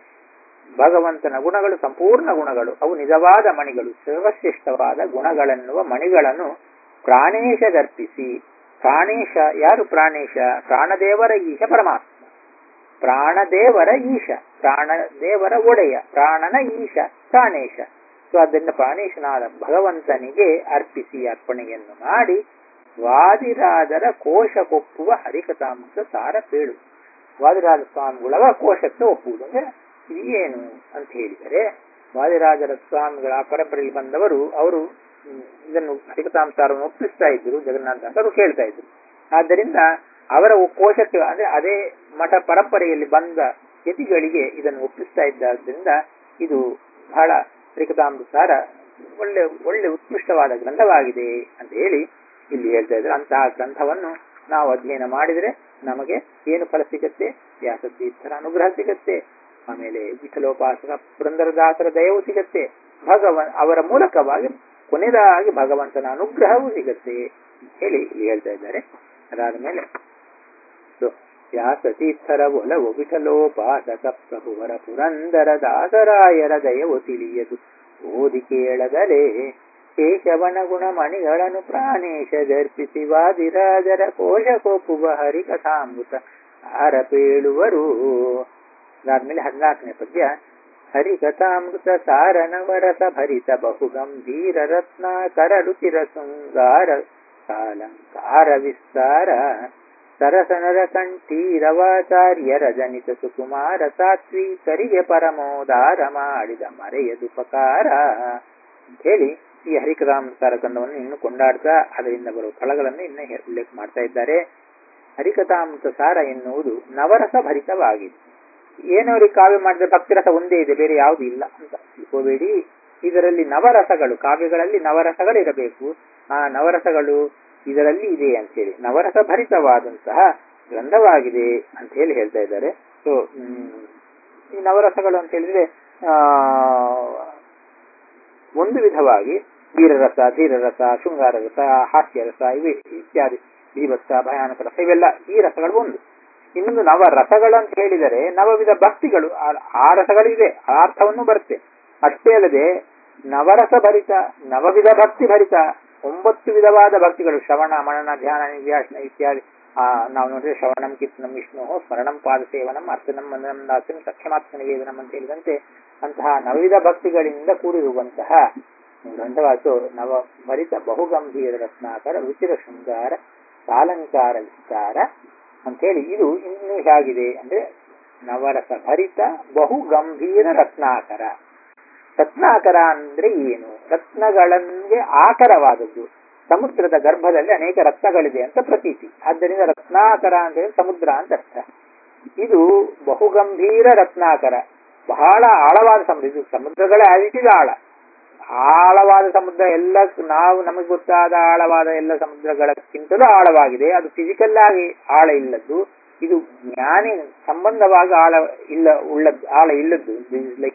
Speaker 1: ಭಗವಂತನ ಗುಣಗಳು ಸಂಪೂರ್ಣ ಗುಣಗಳು ಅವು ನಿಜವಾದ ಮಣಿಗಳು ಸರ್ವಶ್ರೇಷ್ಠವಾದ ಗುಣಗಳೆನ್ನುವ ಮಣಿಗಳನ್ನು ಪ್ರಾಣೇಶಗರ್ಪಿಸಿ ಪ್ರಾಣೇಶ ಯಾರು ಪ್ರಾಣೇಶ ಪ್ರಾಣದೇವರ ಈಶ ಪರಮಾತ್ಮ ಪ್ರಾಣದೇವರ ಈಶ ಪ್ರಾಣದೇವರ ಒಡೆಯ ಪ್ರಾಣನ ಈಶ ಪ್ರಾಣೇಶ ಸೊ ಅದರಿಂದ ಪ್ರಾಣೇಶನಾದ ಭಗವಂತನಿಗೆ ಅರ್ಪಿಸಿ ಅರ್ಪಣೆಯನ್ನು ಮಾಡಿ ವಾದಿರಾಜರ ಕೋಶ ಕೊಪ್ಪುವ ಹರಿಕಥಾಂಶ ಸಾರ ಪೇಳು ವಾದಿರಾಜ ಸ್ವಾಮಿಗಳ ಕೋಶಕ್ಕೆ ಒಪ್ಪುವುದು ಅಂದ್ರೆ ಇದು ಏನು ಅಂತ ಹೇಳಿದರೆ ವಾದಿರಾಜರ ಸ್ವಾಮಿಗಳ ಪರಂಪರೆಯಲ್ಲಿ ಬಂದವರು ಅವರು ಇದನ್ನು ಹರಿಕಥಾಂಸಾರವನ್ನು ಒಪ್ಪಿಸ್ತಾ ಇದ್ರು ಜಗನ್ನಾಥದಾಸರು ಕೇಳ್ತಾ ಇದ್ರು ಆದ್ದರಿಂದ ಅವರ ಕೋಶಕ್ಕೆ ಅಂದ್ರೆ ಅದೇ ಮಠ ಪರಂಪರೆಯಲ್ಲಿ ಬಂದ ಯತಿಗಳಿಗೆ ಇದನ್ನು ಒಪ್ಪಿಸ್ತಾ ಇದ್ದರಿಂದ ಇದು ಬಹಳ ಹರಿಕಥಾಂಸಾರ ಒಳ್ಳೆ ಒಳ್ಳೆ ಉತ್ಕೃಷ್ಟವಾದ ಗ್ರಂಥವಾಗಿದೆ ಅಂತ ಹೇಳಿ ಇಲ್ಲಿ ಹೇಳ್ತಾ ಇದ್ರು ಅಂತಹ ಗ್ರಂಥವನ್ನು ನಾವು ಅಧ್ಯಯನ ಮಾಡಿದರೆ ನಮಗೆ ಏನು ಫಲ ಸಿಗತ್ತೆ ವ್ಯಾಸತೀರ್ಥರ ಅನುಗ್ರಹ ಸಿಗತ್ತೆ ಆಮೇಲೆ ವಿಠಲೋಪಾಸಕ ಪುರಂದರದಾಸರ ದಯವು ಸಿಗತ್ತೆ ಭಗವನ್ ಅವರ ಮೂಲಕವಾಗಿ ಕೊನೆಯದಾಗಿ ಭಗವಂತನ ಅನುಗ್ರಹವೂ ಸಿಗತ್ತೆ ಹೇಳಿ ಇಲ್ಲಿ ಹೇಳ್ತಾ ಇದ್ದಾರೆ ಅದಾದ ಮೇಲೆ ವ್ಯಾಸತೀರ್ಥರ ಒಲವು ವಿಠಲೋಪಾಸಕ ಪ್ರಭುವರ ಪುರಂದರ ದಾಸರಾಯರ ದಯವು ತಿಳಿಯದು ಓದಿ ಕೇಳದಲೇ ಕೇಶವನ ಗುಣಮಣಿಗಳನ್ನು ಪ್ರಾಣೇಶ ಗರ್ಪಿಸಿ ವಾದಿರಾಜರ ಕೋಶ ಕೊಪ್ಪುವ ಹರಿಕಥಾಮೃತ ಆರಪೇಳುವರು ಅದಾದ್ಮೇಲೆ ಹದಿನಾಲ್ಕನೇ ಪದ್ಯ ಹರಿಕಥಾಮೃತ ಸಾರನವರಸ ಭರಿತ ಬಹು ಗಂಭೀರ ರತ್ನಾಕರ ರುಚಿರ ಶೃಂಗಾರ ಸಾಲಂಕಾರ ವಿಸ್ತಾರ ಸರಸನರ ಕಂಠೀರವಾಚಾರ್ಯರ ಜನಿತ ಸುಕುಮಾರ ಸಾತ್ವಿಕರಿಗೆ ಪರಮೋದಾರ ಮಾಡಿದ ಮರೆಯದುಪಕಾರ ಹೇಳಿ ಈ ಹರಿಕಥಾಮೃತಾರ ಕಂದವನ್ನು ಇನ್ನು ಕೊಂಡಾಡ್ತಾ ಅದರಿಂದ ಬರುವ ಫಲಗಳನ್ನು ಇನ್ನು ಉಲ್ಲೇಖ ಮಾಡ್ತಾ ಇದ್ದಾರೆ ಹರಿಕಥಾಮೃತ ಸಾರ ಎನ್ನುವುದು ನವರಸ ಭರಿತವಾಗಿದೆ ಏನವರಿಗೆ ಕಾವ್ಯ ಮಾಡಿದ್ರೆ ಭಕ್ತಿರಸ ಒಂದೇ ಇದೆ ಬೇರೆ ಯಾವುದು ಇಲ್ಲ ಅಂತ ತಿಳ್ಕೋಬೇಡಿ ಇದರಲ್ಲಿ ನವರಸಗಳು ಕಾವ್ಯಗಳಲ್ಲಿ ನವರಸಗಳು ಇರಬೇಕು ಆ ನವರಸಗಳು ಇದರಲ್ಲಿ ಇದೆ ಅಂತೇಳಿ ನವರಸ ಭರಿತವಾದಂತಹ ಗ್ರಂಥವಾಗಿದೆ ಅಂತ ಹೇಳಿ ಹೇಳ್ತಾ ಇದ್ದಾರೆ ಸೊ ಈ ನವರಸಗಳು ಅಂತ ಹೇಳಿದ್ರೆ ಆ ಒಂದು ವಿಧವಾಗಿ ವೀರರಸ ಧೀರರಸ ಶೃಂಗಾರ ರಸ ಹಾಸ್ಯರಸ ಇವೆ ಇತ್ಯಾದಿ ಭೀಭತ್ಸ ಭಯಾನಕ ರಸ ಇವೆಲ್ಲ ಈ ರಸಗಳು ಒಂದು ಇನ್ನೊಂದು ನವ ರಸಗಳು ಅಂತ ಹೇಳಿದರೆ ನವವಿಧ ಭಕ್ತಿಗಳು ಆ ರಸಗಳಿದೆ ಆ ಅರ್ಥವನ್ನು ಬರುತ್ತೆ ಅಷ್ಟೇ ಅಲ್ಲದೆ ನವರಸ ಭರಿತ ನವವಿಧ ಭಕ್ತಿ ಭರಿತ ಒಂಬತ್ತು ವಿಧವಾದ ಭಕ್ತಿಗಳು ಶ್ರವಣ ಮನನ ಧ್ಯಾನ ನಿವ್ಯಾಸನ ಇತ್ಯಾದಿ ಆ ನಾವು ನೋಡಿದ್ರೆ ಶ್ರವಣಂ ಕೀರ್ತನಂ ವಿಷ್ಣು ಸ್ಮರಣಂ ಪಾದ ಸೇವನಂ ಅರ್ಚನಂ ಮಂದನಂ ದಾಸ್ಯಂ ಸಖ್ಯಮಾತ್ಮ ನಿವೇದನಂ ಅಂತ ಹೇಳಿದಂತೆ ಅಂತಹ ನವವಿಧ ಭಕ್ತಿಗಳಿಂದ ಕೂಡಿರುವಂತಹ ಗ್ರಂಥವಾಸು ನವ ಭರಿತ ಬಹುಗಂಭೀರ ರತ್ನಾಕರ ರುಚಿರ ಶೃಂಗಾರ ಸಾಲಂಕಾರ ವಿಸ್ತಾರ ಅಂತೇಳಿ ಇದು ಇನ್ನು ಹೇಗಿದೆ ಅಂದ್ರೆ ನವರಸ ಭರಿತ ಬಹು ಗಂಭೀರ ರತ್ನಾಕರ ರತ್ನಾಕರ ಅಂದ್ರೆ ಏನು ರತ್ನಗಳಿಗೆ ಆಕರವಾದದ್ದು ಸಮುದ್ರದ ಗರ್ಭದಲ್ಲಿ ಅನೇಕ ರತ್ನಗಳಿದೆ ಅಂತ ಪ್ರತೀತಿ ಆದ್ದರಿಂದ ರತ್ನಾಕರ ಅಂದ್ರೆ ಸಮುದ್ರ ಅಂತ ಅರ್ಥ ಇದು ಬಹುಗಂಭೀರ ರತ್ನಾಕರ ಬಹಳ ಆಳವಾದ ಸಮುದ್ರ ಇದು ಸಮುದ್ರಗಳೇ ಆದಿಟಿದ ಆಳ ಆಳವಾದ ಸಮುದ್ರ ಎಲ್ಲ ನಾವು ನಮಗೆ ಗೊತ್ತಾದ ಆಳವಾದ ಎಲ್ಲ ಸಮುದ್ರಗಳಕ್ಕಿಂತಲೂ ಆಳವಾಗಿದೆ ಅದು ಫಿಸಿಕಲ್ ಆಗಿ ಆಳ ಇಲ್ಲದ್ದು ಇದು ಜ್ಞಾನಿ ಸಂಬಂಧವಾಗಿ ಆಳ ಇಲ್ಲ ಉಳ್ಳದ್ದು ಆಳ ಇಲ್ಲದ್ದು ಲೈಕ್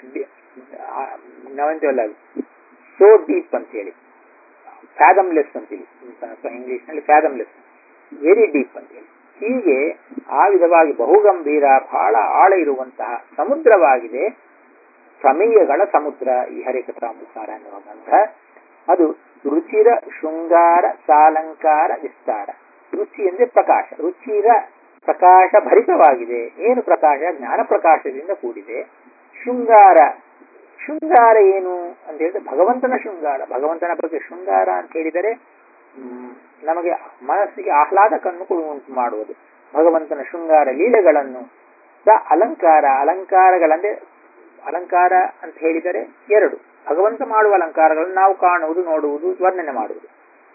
Speaker 1: ನಾವೆಂತವಲ್ಲ ಸೋ ಡೀಪ್ ಅಂತ ಹೇಳಿ ಫ್ಯಾದಮ್ಲೆಸ್ ಅಂತೇಳಿ ಇಂಗ್ಲಿಷ್ ನಲ್ಲಿ ಫ್ಯಾದಮ್ಲೆಸ್ ವೆರಿ ಡೀಪ್ ಅಂತ ಹೇಳಿ ಹೀಗೆ ಆ ವಿಧವಾಗಿ ಬಹುಗಂಭೀರ ಬಹಳ ಆಳ ಇರುವಂತಹ ಸಮುದ್ರವಾಗಿದೆ ಪ್ರಮೇಯಗಳ ಸಮುದ್ರ ಈ ಹರಿಕಥಾಮೃತಾರ ಎನ್ನುವ ಗ್ರಂಥ ಅದು ರುಚಿರ ಶೃಂಗಾರ ಸಾಲಂಕಾರ ವಿಸ್ತಾರ ರುಚಿ ಅಂದ್ರೆ ಪ್ರಕಾಶ ರುಚಿರ ಪ್ರಕಾಶ ಭರಿತವಾಗಿದೆ ಏನು ಪ್ರಕಾಶ ಜ್ಞಾನ ಪ್ರಕಾಶದಿಂದ ಕೂಡಿದೆ ಶೃಂಗಾರ ಶೃಂಗಾರ ಏನು ಅಂತ ಹೇಳಿದ್ರೆ ಭಗವಂತನ ಶೃಂಗಾರ ಭಗವಂತನ ಬಗ್ಗೆ ಶೃಂಗಾರ ಅಂತ ಹೇಳಿದರೆ ಹ್ಮ್, ನಮಗೆ ಮನಸ್ಸಿಗೆ ಆಹ್ಲಾದಕನ್ನು ಉಂಟು ಮಾಡುವುದು ಭಗವಂತನ ಶೃಂಗಾರ ಲೀಲೆಗಳನ್ನು ಸ ಅಲಂಕಾರ ಅಲಂಕಾರಗಳಂದ್ರೆ ಅಲಂಕಾರ ಅಂತ ಹೇಳಿದರೆ ಎರಡು ಭಗವಂತ ಮಾಡುವ ಅಲಂಕಾರಗಳನ್ನು ನಾವು ಕಾಣುವುದು ನೋಡುವುದು ವರ್ಣನೆ ಮಾಡುವುದು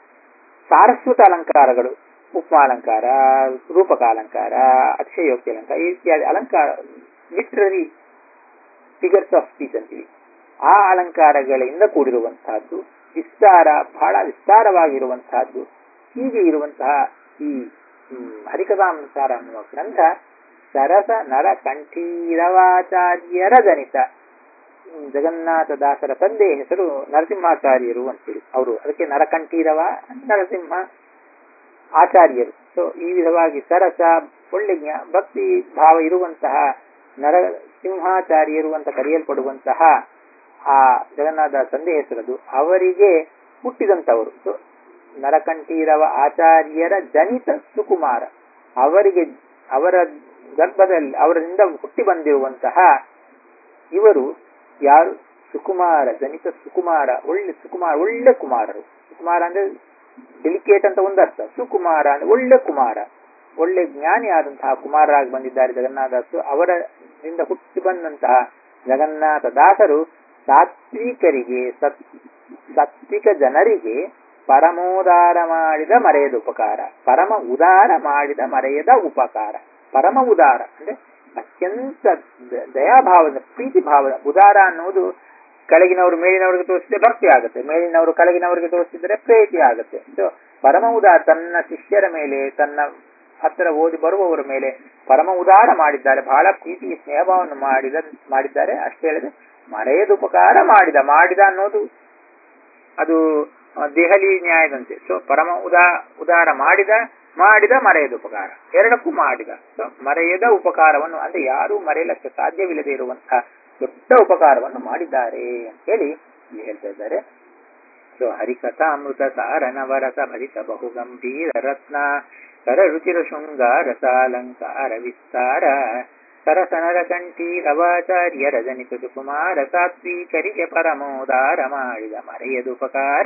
Speaker 1: ಸಾರಸ್ವತ ಅಲಂಕಾರಗಳು ಉಪಮಾಲಂಕಾರ ರೂಪಕ ಅಲಂಕಾರ ಅತಿಶಯೋಕ್ತಿ ಅಲಂಕಾರ ಇತ್ಯಾದಿ ಅಲಂಕಾರ ಲಿಟ್ರರಿ ಫಿಗರ್ಸ್ ಆಫ್ ಸ್ಪೀಚ್ ಅಂತೀವಿ ಆ ಅಲಂಕಾರಗಳಿಂದ ಕೂಡಿರುವಂತಹದ್ದು ವಿಸ್ತಾರ ಬಹಳ ವಿಸ್ತಾರವಾಗಿರುವಂತಹದ್ದು ಹೀಗೆ ಇರುವಂತಹ ಈ ಹ್ಮ್, ಹರಿಕಥಾಂಸಾರ ಅನ್ನುವ ಗ್ರಂಥ ಸರಸ ನರ ಕಂಠೀರವಾಚಾರ್ಯರ ಗಣಿತ ಹ್ಮ್, ಜಗನ್ನಾಥ ದಾಸರ ತಂದೆ ಹೆಸರು ನರಸಿಂಹಾಚಾರ್ಯರು ಅಂತೇಳಿ ಅವರು ಅದಕ್ಕೆ ನರಕಂಠೀರವ ನರಸಿಂಹ ಆಚಾರ್ಯರು ಸೊ ಈ ವಿಧವಾಗಿ ಸರಸ ಒಳ್ಳೆ ಜ್ಞಾ- ಭಕ್ತಿ ಭಾವ ಇರುವಂತಹ ನರಸಿಂಹಾಚಾರ್ಯರು ಅಂತ ಕರೆಯಲ್ಪಡುವಂತಹ ಆ ಜಗನ್ನಾಥ ತಂದೆ ಹೆಸರದು ಅವರಿಗೆ ಹುಟ್ಟಿದಂತವರು ಸೊ ನರಕಂಠೀರವ ಆಚಾರ್ಯರ ಜನಿತ ಸುಕುಮಾರ ಅವರಿಗೆ ಅವರ ಗರ್ಭದಲ್ಲಿ ಅವರಿಂದ ಹುಟ್ಟಿ ಬಂದಿರುವಂತಹ ಇವರು ಯಾರು ಸುಕುಮಾರ ಜನಿತ ಸುಕುಮಾರ ಒಳ್ಳೆ ಸುಕುಮಾರ ಒಳ್ಳೆ ಕುಮಾರರು ಸುಕುಮಾರ ಅಂದ್ರೆ ಡೆಲಿಕೇಟ್ ಅಂತ ಒಂದು ಅರ್ಥ ಸುಕುಮಾರ ಅಂದ್ರೆ ಒಳ್ಳೆ ಕುಮಾರ ಒಳ್ಳೆ ಜ್ಞಾನಿ ಆದಂತಹ ಕುಮಾರರಾಗಿ ಬಂದಿದ್ದಾರೆ ಜಗನ್ನಾಥದಾಸರು ಅವರಿಂದ ಹುಟ್ಟಿ ಬಂದಂತಹ ಜಗನ್ನಾಥ ದಾಸರು ಸಾತ್ವಿಕರಿಗೆ ಸತ್ ಸಾತ್ವಿಕ ಜನರಿಗೆ ಪರಮೋದಾರ ಮಾಡಿದ ಮರೆಯದ ಉಪಕಾರ ಪರಮ ಉದಾರ ಮಾಡಿದ ಮರೆಯದ ಉಪಕಾರ ಪರಮ ಉದಾರ ಅಂದ್ರೆ ಅತ್ಯಂತ ದ- ದಯಾಭಾವದ ಪ್ರೀತಿ ಭಾವದ ಉದಾರ ಅನ್ನುವುದು ಕೆಳಗಿನವರು ಮೇಲಿನವರಿಗೆ ತೋರಿಸಿದ್ರೆ ಭಕ್ತಿ ಆಗುತ್ತೆ ಮೇಲಿನವರು ಕೆಳಗಿನವರಿಗೆ ತೋರಿಸಿದ್ರೆ ಪ್ರೀತಿ ಆಗುತ್ತೆ ಸೊ ಪರಮ ಉದಾರ ತನ್ನ ಶಿಷ್ಯರ ಮೇಲೆ ತನ್ನ ಹತ್ತಿರ ಓದಿ ಬರುವವರ ಮೇಲೆ ಪರಮ ಉದಾರ ಮಾಡಿದ್ದಾರೆ ಬಹಳ ಪ್ರೀತಿ ಸ್ನೇಹಭಾವವನ್ನು ಮಾಡಿದ ಮಾಡಿದ್ದಾರೆ ಅಷ್ಟೇ ಹೇಳಿದ್ರೆ ಮರೆಯದ ಉಪಕಾರ ಮಾಡಿದ ಮಾಡಿದ ಅನ್ನೋದು ಅದು ಆ, ದೆಹಲಿ ನ್ಯಾಯದಂತೆ ಸೊ ಪರಮ ಉದಾ ಉದಾರ ಮಾಡಿದ ಮಾಡಿದ ಮರೆಯದ ಉಪಕಾರ ಎರಡಕ್ಕೂ ಮಾಡಿದ ಸೊ ಮರೆಯದ ಉಪಕಾರವನ್ನು ಅಂದ್ರೆ ಯಾರೂ ಮರೆಯಲಕ್ಕೆ ಸಾಧ್ಯವಿಲ್ಲದೆ ಇರುವಂತಹ ದೊಡ್ಡ ಉಪಕಾರವನ್ನು ಮಾಡಿದ್ದಾರೆ ಅಂತ ಹೇಳಿ ಇಲ್ಲಿ ಹೇಳ್ತಾ ಇದ್ದಾರೆ ಸೊ ಹರಿಕಥಾ ಅಮೃತ ಸಾರ ನವರಸ ಭರಿತ ಬಹು ಗಂಭೀರ ರತ್ನ ಕರ ರುಚಿರ ಶೃಂಗಾರ ಸಾಲಂಕಾರ ವಿಸ್ತಾರ ಸರಸನರ ಕಂಠಿ ರವಾಚಾರ್ಯ ರಜನಿತ ಸುಕುಮಾರ ಸಾತ್ವಿಕರಿಗೆ ಪರಮೋದಾರ ಮಾಡಿದ ಮರೆಯದುಪಕಾರ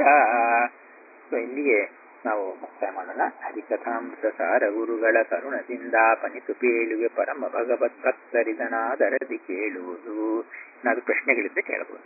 Speaker 1: ಸೊ ಇಲ್ಲಿಗೆ ನಾವು ಮುಕ್ತಾಯ ಮಾಡೋಣ ಹರಿಕಥಾಮೃತ ಸಾರ ಗುರುಗಳ ಕರುಣದಿಂದ ಪನಿತು ಪೇಳುವೆ ಪರಮ ಭಗವತ್ ಭಕ್ತರಿದನಾದರದಿ ಕೇಳುವುದು ಏನಾದ್ರು ಪ್ರಶ್ನೆಗಳಿದ್ರೆ ಕೇಳಬಹುದು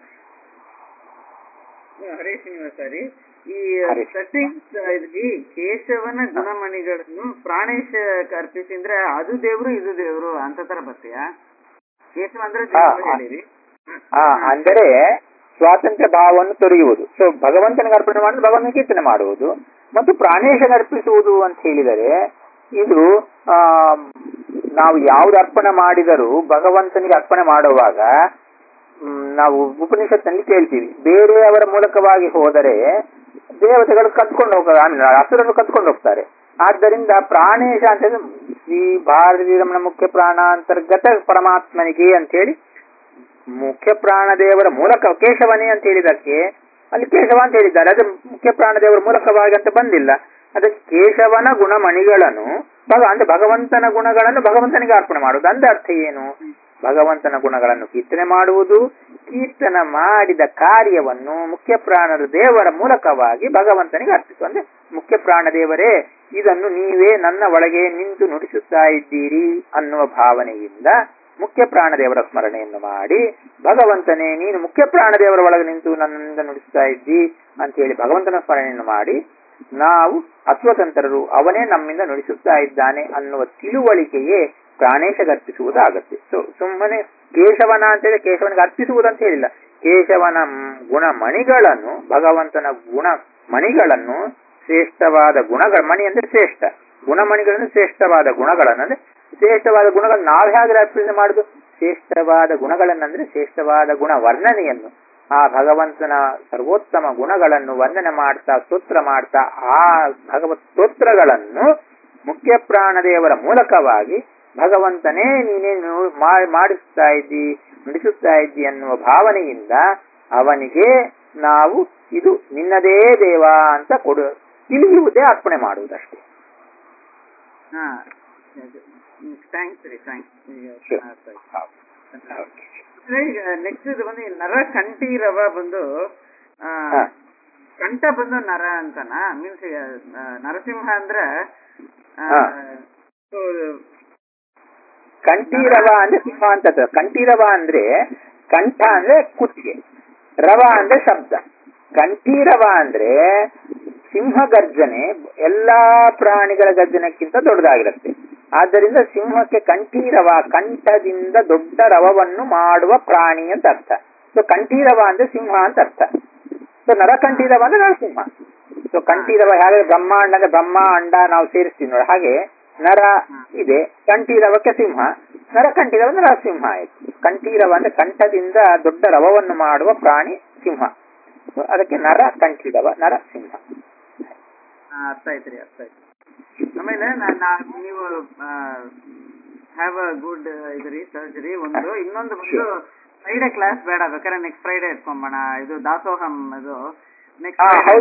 Speaker 2: ಹರೇ ಶ್ರೀನಿವಾಸರಿ ಈ
Speaker 1: ಹರೇ.
Speaker 2: ಸೆಟ್ಟಿಂಗ್ಸ್ ಇದ್ರಲ್ಲಿ ಕೇಶವನ ಗುಣಮಣಿಗಳನ್ನು ಪ್ರಾಣೇಶ ಅರ್ಪಿಸಿದ್ರೆ ಅದು ದೇವ್ರು ಇದು ದೇವ್ರು ಅಂತ ತರ ಬರ್ತೀಯಾ ಕೇಶವ ಅಂದ್ರೆ ದೇವ್ರು
Speaker 1: ಹಾ,
Speaker 2: ಹೇಳಿರಿ
Speaker 1: ಆ ಅಂದರೆ ಸ್ವಾತಂತ್ರ್ಯ ಭಾವವನ್ನು ತೊರೆಯುವುದು ಸೊ ಭಗವಂತನಿಗೆ ಅರ್ಪಣೆ ಮಾಡಿದ್ರೆ ಭಗವಂತನ ಕೀರ್ತನೆ ಮಾಡುವುದು ಮತ್ತು ಪ್ರಾಣೇಶನ ಅರ್ಪಿಸುವುದು ಅಂತ ಹೇಳಿದರೆ ಇದು ಆ ನಾವು ಯಾವ್ದು ಅರ್ಪಣೆ ಮಾಡಿದರೂ ಭಗವಂತನಿಗೆ ಅರ್ಪಣೆ ಮಾಡುವಾಗ ಮ್, ನಾವು ಉಪನಿಷತ್ನಲ್ಲಿ ಕೇಳ್ತೀವಿ ಬೇರೆಯವರ ಮೂಲಕವಾಗಿ ಹೋದರೆ ದೇವತೆಗಳು ಕತ್ಕೊಂಡು ಹೋಗ್ತಾರೆ ಆಮೇಲೆ ಅಸುರರು ಕತ್ಕೊಂಡು ಹೋಗ್ತಾರೆ ಆದ್ದರಿಂದ ಪ್ರಾಣೇಶ ಅಂತ ಹೇಳಿದ್ರೆ ಶ್ರೀ ಭಾರತೀಯ ರಮಣ ಮುಖ್ಯ ಪ್ರಾಣಾಂತರ್ಗತ ಪರಮಾತ್ಮನಿಗೆ ಅಂತ ಹೇಳಿ ಮುಖ್ಯ ಪ್ರಾಣದೇವರ ಮೂಲಕ ಕೇಶವನೇ ಅಂತ ಹೇಳಿದಕ್ಕೆ ಅಲ್ಲಿ ಕೇಶವ ಅಂತ ಹೇಳಿದ್ದಾರೆ ಅದು ಮುಖ್ಯ ಪ್ರಾಣದೇವರ ಮೂಲಕವಾಗಿ ಅಂತ ಬಂದಿಲ್ಲ ಅದಕ್ಕೆ ಕೇಶವನ ಗುಣಮಣಿಗಳನ್ನು ಭಗ ಅಂದ್ರೆ ಭಗವಂತನ ಗುಣಗಳನ್ನು ಭಗವಂತನಿಗೆ ಅರ್ಪಣೆ ಮಾಡುವುದು ಅಂದ್ರೆ ಅರ್ಥ ಏನು ಭಗವಂತನ ಗುಣಗಳನ್ನು ಕೀರ್ತನೆ ಮಾಡುವುದು ಕೀರ್ತನ ಮಾಡಿದ ಕಾರ್ಯವನ್ನು ಮುಖ್ಯ ಪ್ರಾಣರ ದೇವರ ಮೂಲಕವಾಗಿ ಭಗವಂತನಿಗೆ ಅರ್ಪಿಸುವ ಅಂದ್ರೆ ಮುಖ್ಯ ಪ್ರಾಣದೇವರೇ ಇದನ್ನು ನೀವೇ ನನ್ನ ಒಳಗೆ ನಿಂತು ನುಡಿಸುತ್ತಾ ಇದ್ದೀರಿ ಅನ್ನುವ ಭಾವನೆಯಿಂದ ಮುಖ್ಯ ಪ್ರಾಣದೇವರ ಸ್ಮರಣೆಯನ್ನು ಮಾಡಿ ಭಗವಂತನೇ ನೀನು ಮುಖ್ಯ ಪ್ರಾಣದೇವರ ಒಳಗೆ ನಿಂತು ನನ್ನಿಂದ ನುಡಿಸ್ತಾ ಇದ್ದಿ ಅಂತ ಹೇಳಿ ಭಗವಂತನ ಸ್ಮರಣೆಯನ್ನು ಮಾಡಿ ನಾವು ಅಸ್ವತಂತ್ರರು ಅವನೇ ನಮ್ಮಿಂದ ನುಡಿಸುತ್ತಾ ಇದ್ದಾನೆ ಅನ್ನುವ ತಿಳುವಳಿಕೆಯೇ ಪ್ರಾಣೇಶಗೆ ಅರ್ಪಿಸುವುದಾಗತ್ತೆ ಸೊ ಸುಮ್ಮನೆ ಕೇಶವನ ಅಂತ ಹೇಳಿ ಕೇಶವನಿಗೆ ಅರ್ಪಿಸುವುದಂತ ಹೇಳಿಲ್ಲ ಕೇಶವನ ಮ್- ಗುಣಮಣಿಗಳನ್ನು ಭಗವಂತನ ಗುಣ ಮಣಿಗಳನ್ನು ಶ್ರೇಷ್ಠವಾದ ಗುಣಗಳ ಮಣಿ ಅಂದ್ರೆ ಶ್ರೇಷ್ಠ ಗುಣಮಣಿಗಳನ್ನು ಶ್ರೇಷ್ಠವಾದ ಗುಣಗಳನ್ನು ಅಂದ್ರೆ ಶ್ರೇಷ್ಠವಾದ ಗುಣಗಳನ್ನು ನಾವು ಹೇಗೆ ಅರ್ಪಣೆ ಮಾಡುದು ಶ್ರೇಷ್ಠವಾದ ಗುಣಗಳನ್ನಂದ್ರೆ ಶ್ರೇಷ್ಠವಾದ ಗುಣ ವರ್ಣನೆಯನ್ನು ಆ ಭಗವಂತನ ಸರ್ವೋತ್ತಮ ಗುಣಗಳನ್ನು ವರ್ಣನೆ ಮಾಡ್ತಾ ಸ್ತೋತ್ರ ಮಾಡ್ತಾ ಆ ಭಗವತ್ ಸ್ತೋತ್ರಗಳನ್ನು ಮುಖ್ಯ ಪ್ರಾಣದೇವರ ಮೂಲಕವಾಗಿ ಭಗವಂತನೇ ನೀನೇ ನು- ಮಾ- ಮಾಡಿಸ್ತಾ ಇದ್ದಿ ನುಡಿಸುತ್ತಾ ಇದ್ದಿ ಅನ್ನುವ ಭಾವನೆಯಿಂದ ಅವನಿಗೆ ನಾವು ಇದು ನಿನ್ನದೇ ದೇವ ಅಂತ ಕೊಡು ತಿಳಿಯುವುದೇ ಅರ್ಪಣೆ ಮಾಡುವುದಷ್ಟೇ
Speaker 2: ಹಾ ಥ್ಯಾಂಕ್ಸ್ ರೀ ಥ್ಯಾಂಕ್ಸ್
Speaker 1: Sure.
Speaker 2: ಈಗ ನೆಕ್ಸ್ಟ್ ಇದು ಬಂದು ಈ ನರ ಕಂಠೀರವ ಬಂದು ಆ,
Speaker 1: ಹಾ.
Speaker 2: ಕಂಠ ಬಂದು ನರ ಅಂತನಾ ಮೀನ್ಸ್ ನರಸಿಂಹ ಅಂದ್ರೆ ಆ,
Speaker 1: ಹಾ.
Speaker 2: so,
Speaker 1: ಕಂಠೀರವ ಅಂದ್ರೆ ಸಿಂಹ ಅಂತ ಅರ್ಥ. ಕಂಠೀರವ ಅಂದ್ರೆ ಕಂಠ ಅಂದ್ರೆ ಕುತ್ತಿಗೆ ರವ ಅಂದ್ರೆ ಶಬ್ದ ಕಂಠೀರವ ಅಂದ್ರೆ ಸಿಂಹ ಗರ್ಜನೆ ಎಲ್ಲಾ ಪ್ರಾಣಿಗಳ ಗರ್ಜನಕ್ಕಿಂತ ದೊಡ್ಡದಾಗಿರುತ್ತೆ ಆದ್ದರಿಂದ ಸಿಂಹಕ್ಕೆ ಕಂಠೀರವ ಕಂಠದಿಂದ ದೊಡ್ಡ ರವವನ್ನು ಮಾಡುವ ಪ್ರಾಣಿ ಅಂತ ಅರ್ಥ ಸೊ ಕಂಠೀರವ ಅಂದ್ರೆ ಸಿಂಹ ಅಂತ ಅರ್ಥ ಸೊ ನರಕಂಠೀರವ ಅಂದ್ರೆ ನರಸಿಂಹ ಸೊ ಕಂಠೀರವ ಹಾಗೆ ಬ್ರಹ್ಮಾಂಡ ಅಂದ್ರೆ ಬ್ರಹ್ಮ ಅಂಡ ನಾವು ಸೇರಿಸ್ತೀವಿ ನೋಡಿ ಹಾಗೆ ನರ ಇದೆ ಕಂಠೀರವಕ್ಕೆ ಸಿಂಹ ನರಕಂಠೀರವ ಅಂದ್ರೆ ನರಸಿಂಹ ಆಯ್ತು ಕಂಠೀರವ ಅಂದ್ರೆ ಕಂಠದಿಂದ ದೊಡ್ಡ ರವವನ್ನು ಮಾಡುವ ಪ್ರಾಣಿ ಸಿಂಹ So ಅದಕ್ಕೆ ನರ ಕಂಠೀರವ ನರಸಿಂಹ
Speaker 2: ಆ, ಅರ್ಥ ಆಯ್ತು ರೀ ಅರ್ಥ ಆಯ್ತು ಆಮೇಲೆ ನಾ- ನಾ- ನೀವು ಹ್ಯಾವ್ ಅ ಗುಡ್ ಇದು ರೀ ಸರ್ಜರಿ ಒಂದು ಇನ್ನೊಂದು ಬಂದು ಫ್ರೈಡೆ ಕ್ಲಾಸ್ ಬೇಡ ಬೇಕಾದ್ರೆ ನೆಕ್ಸ್ಟ್ ಫ್ರೈಡೆ ಇಟ್ಕೊಂಬೋಣ ಇದು ದಾಸೋಹಂ ಇದು ನೆಕ್ಸ್ಟ್
Speaker 1: ಹಾ ಹೌದು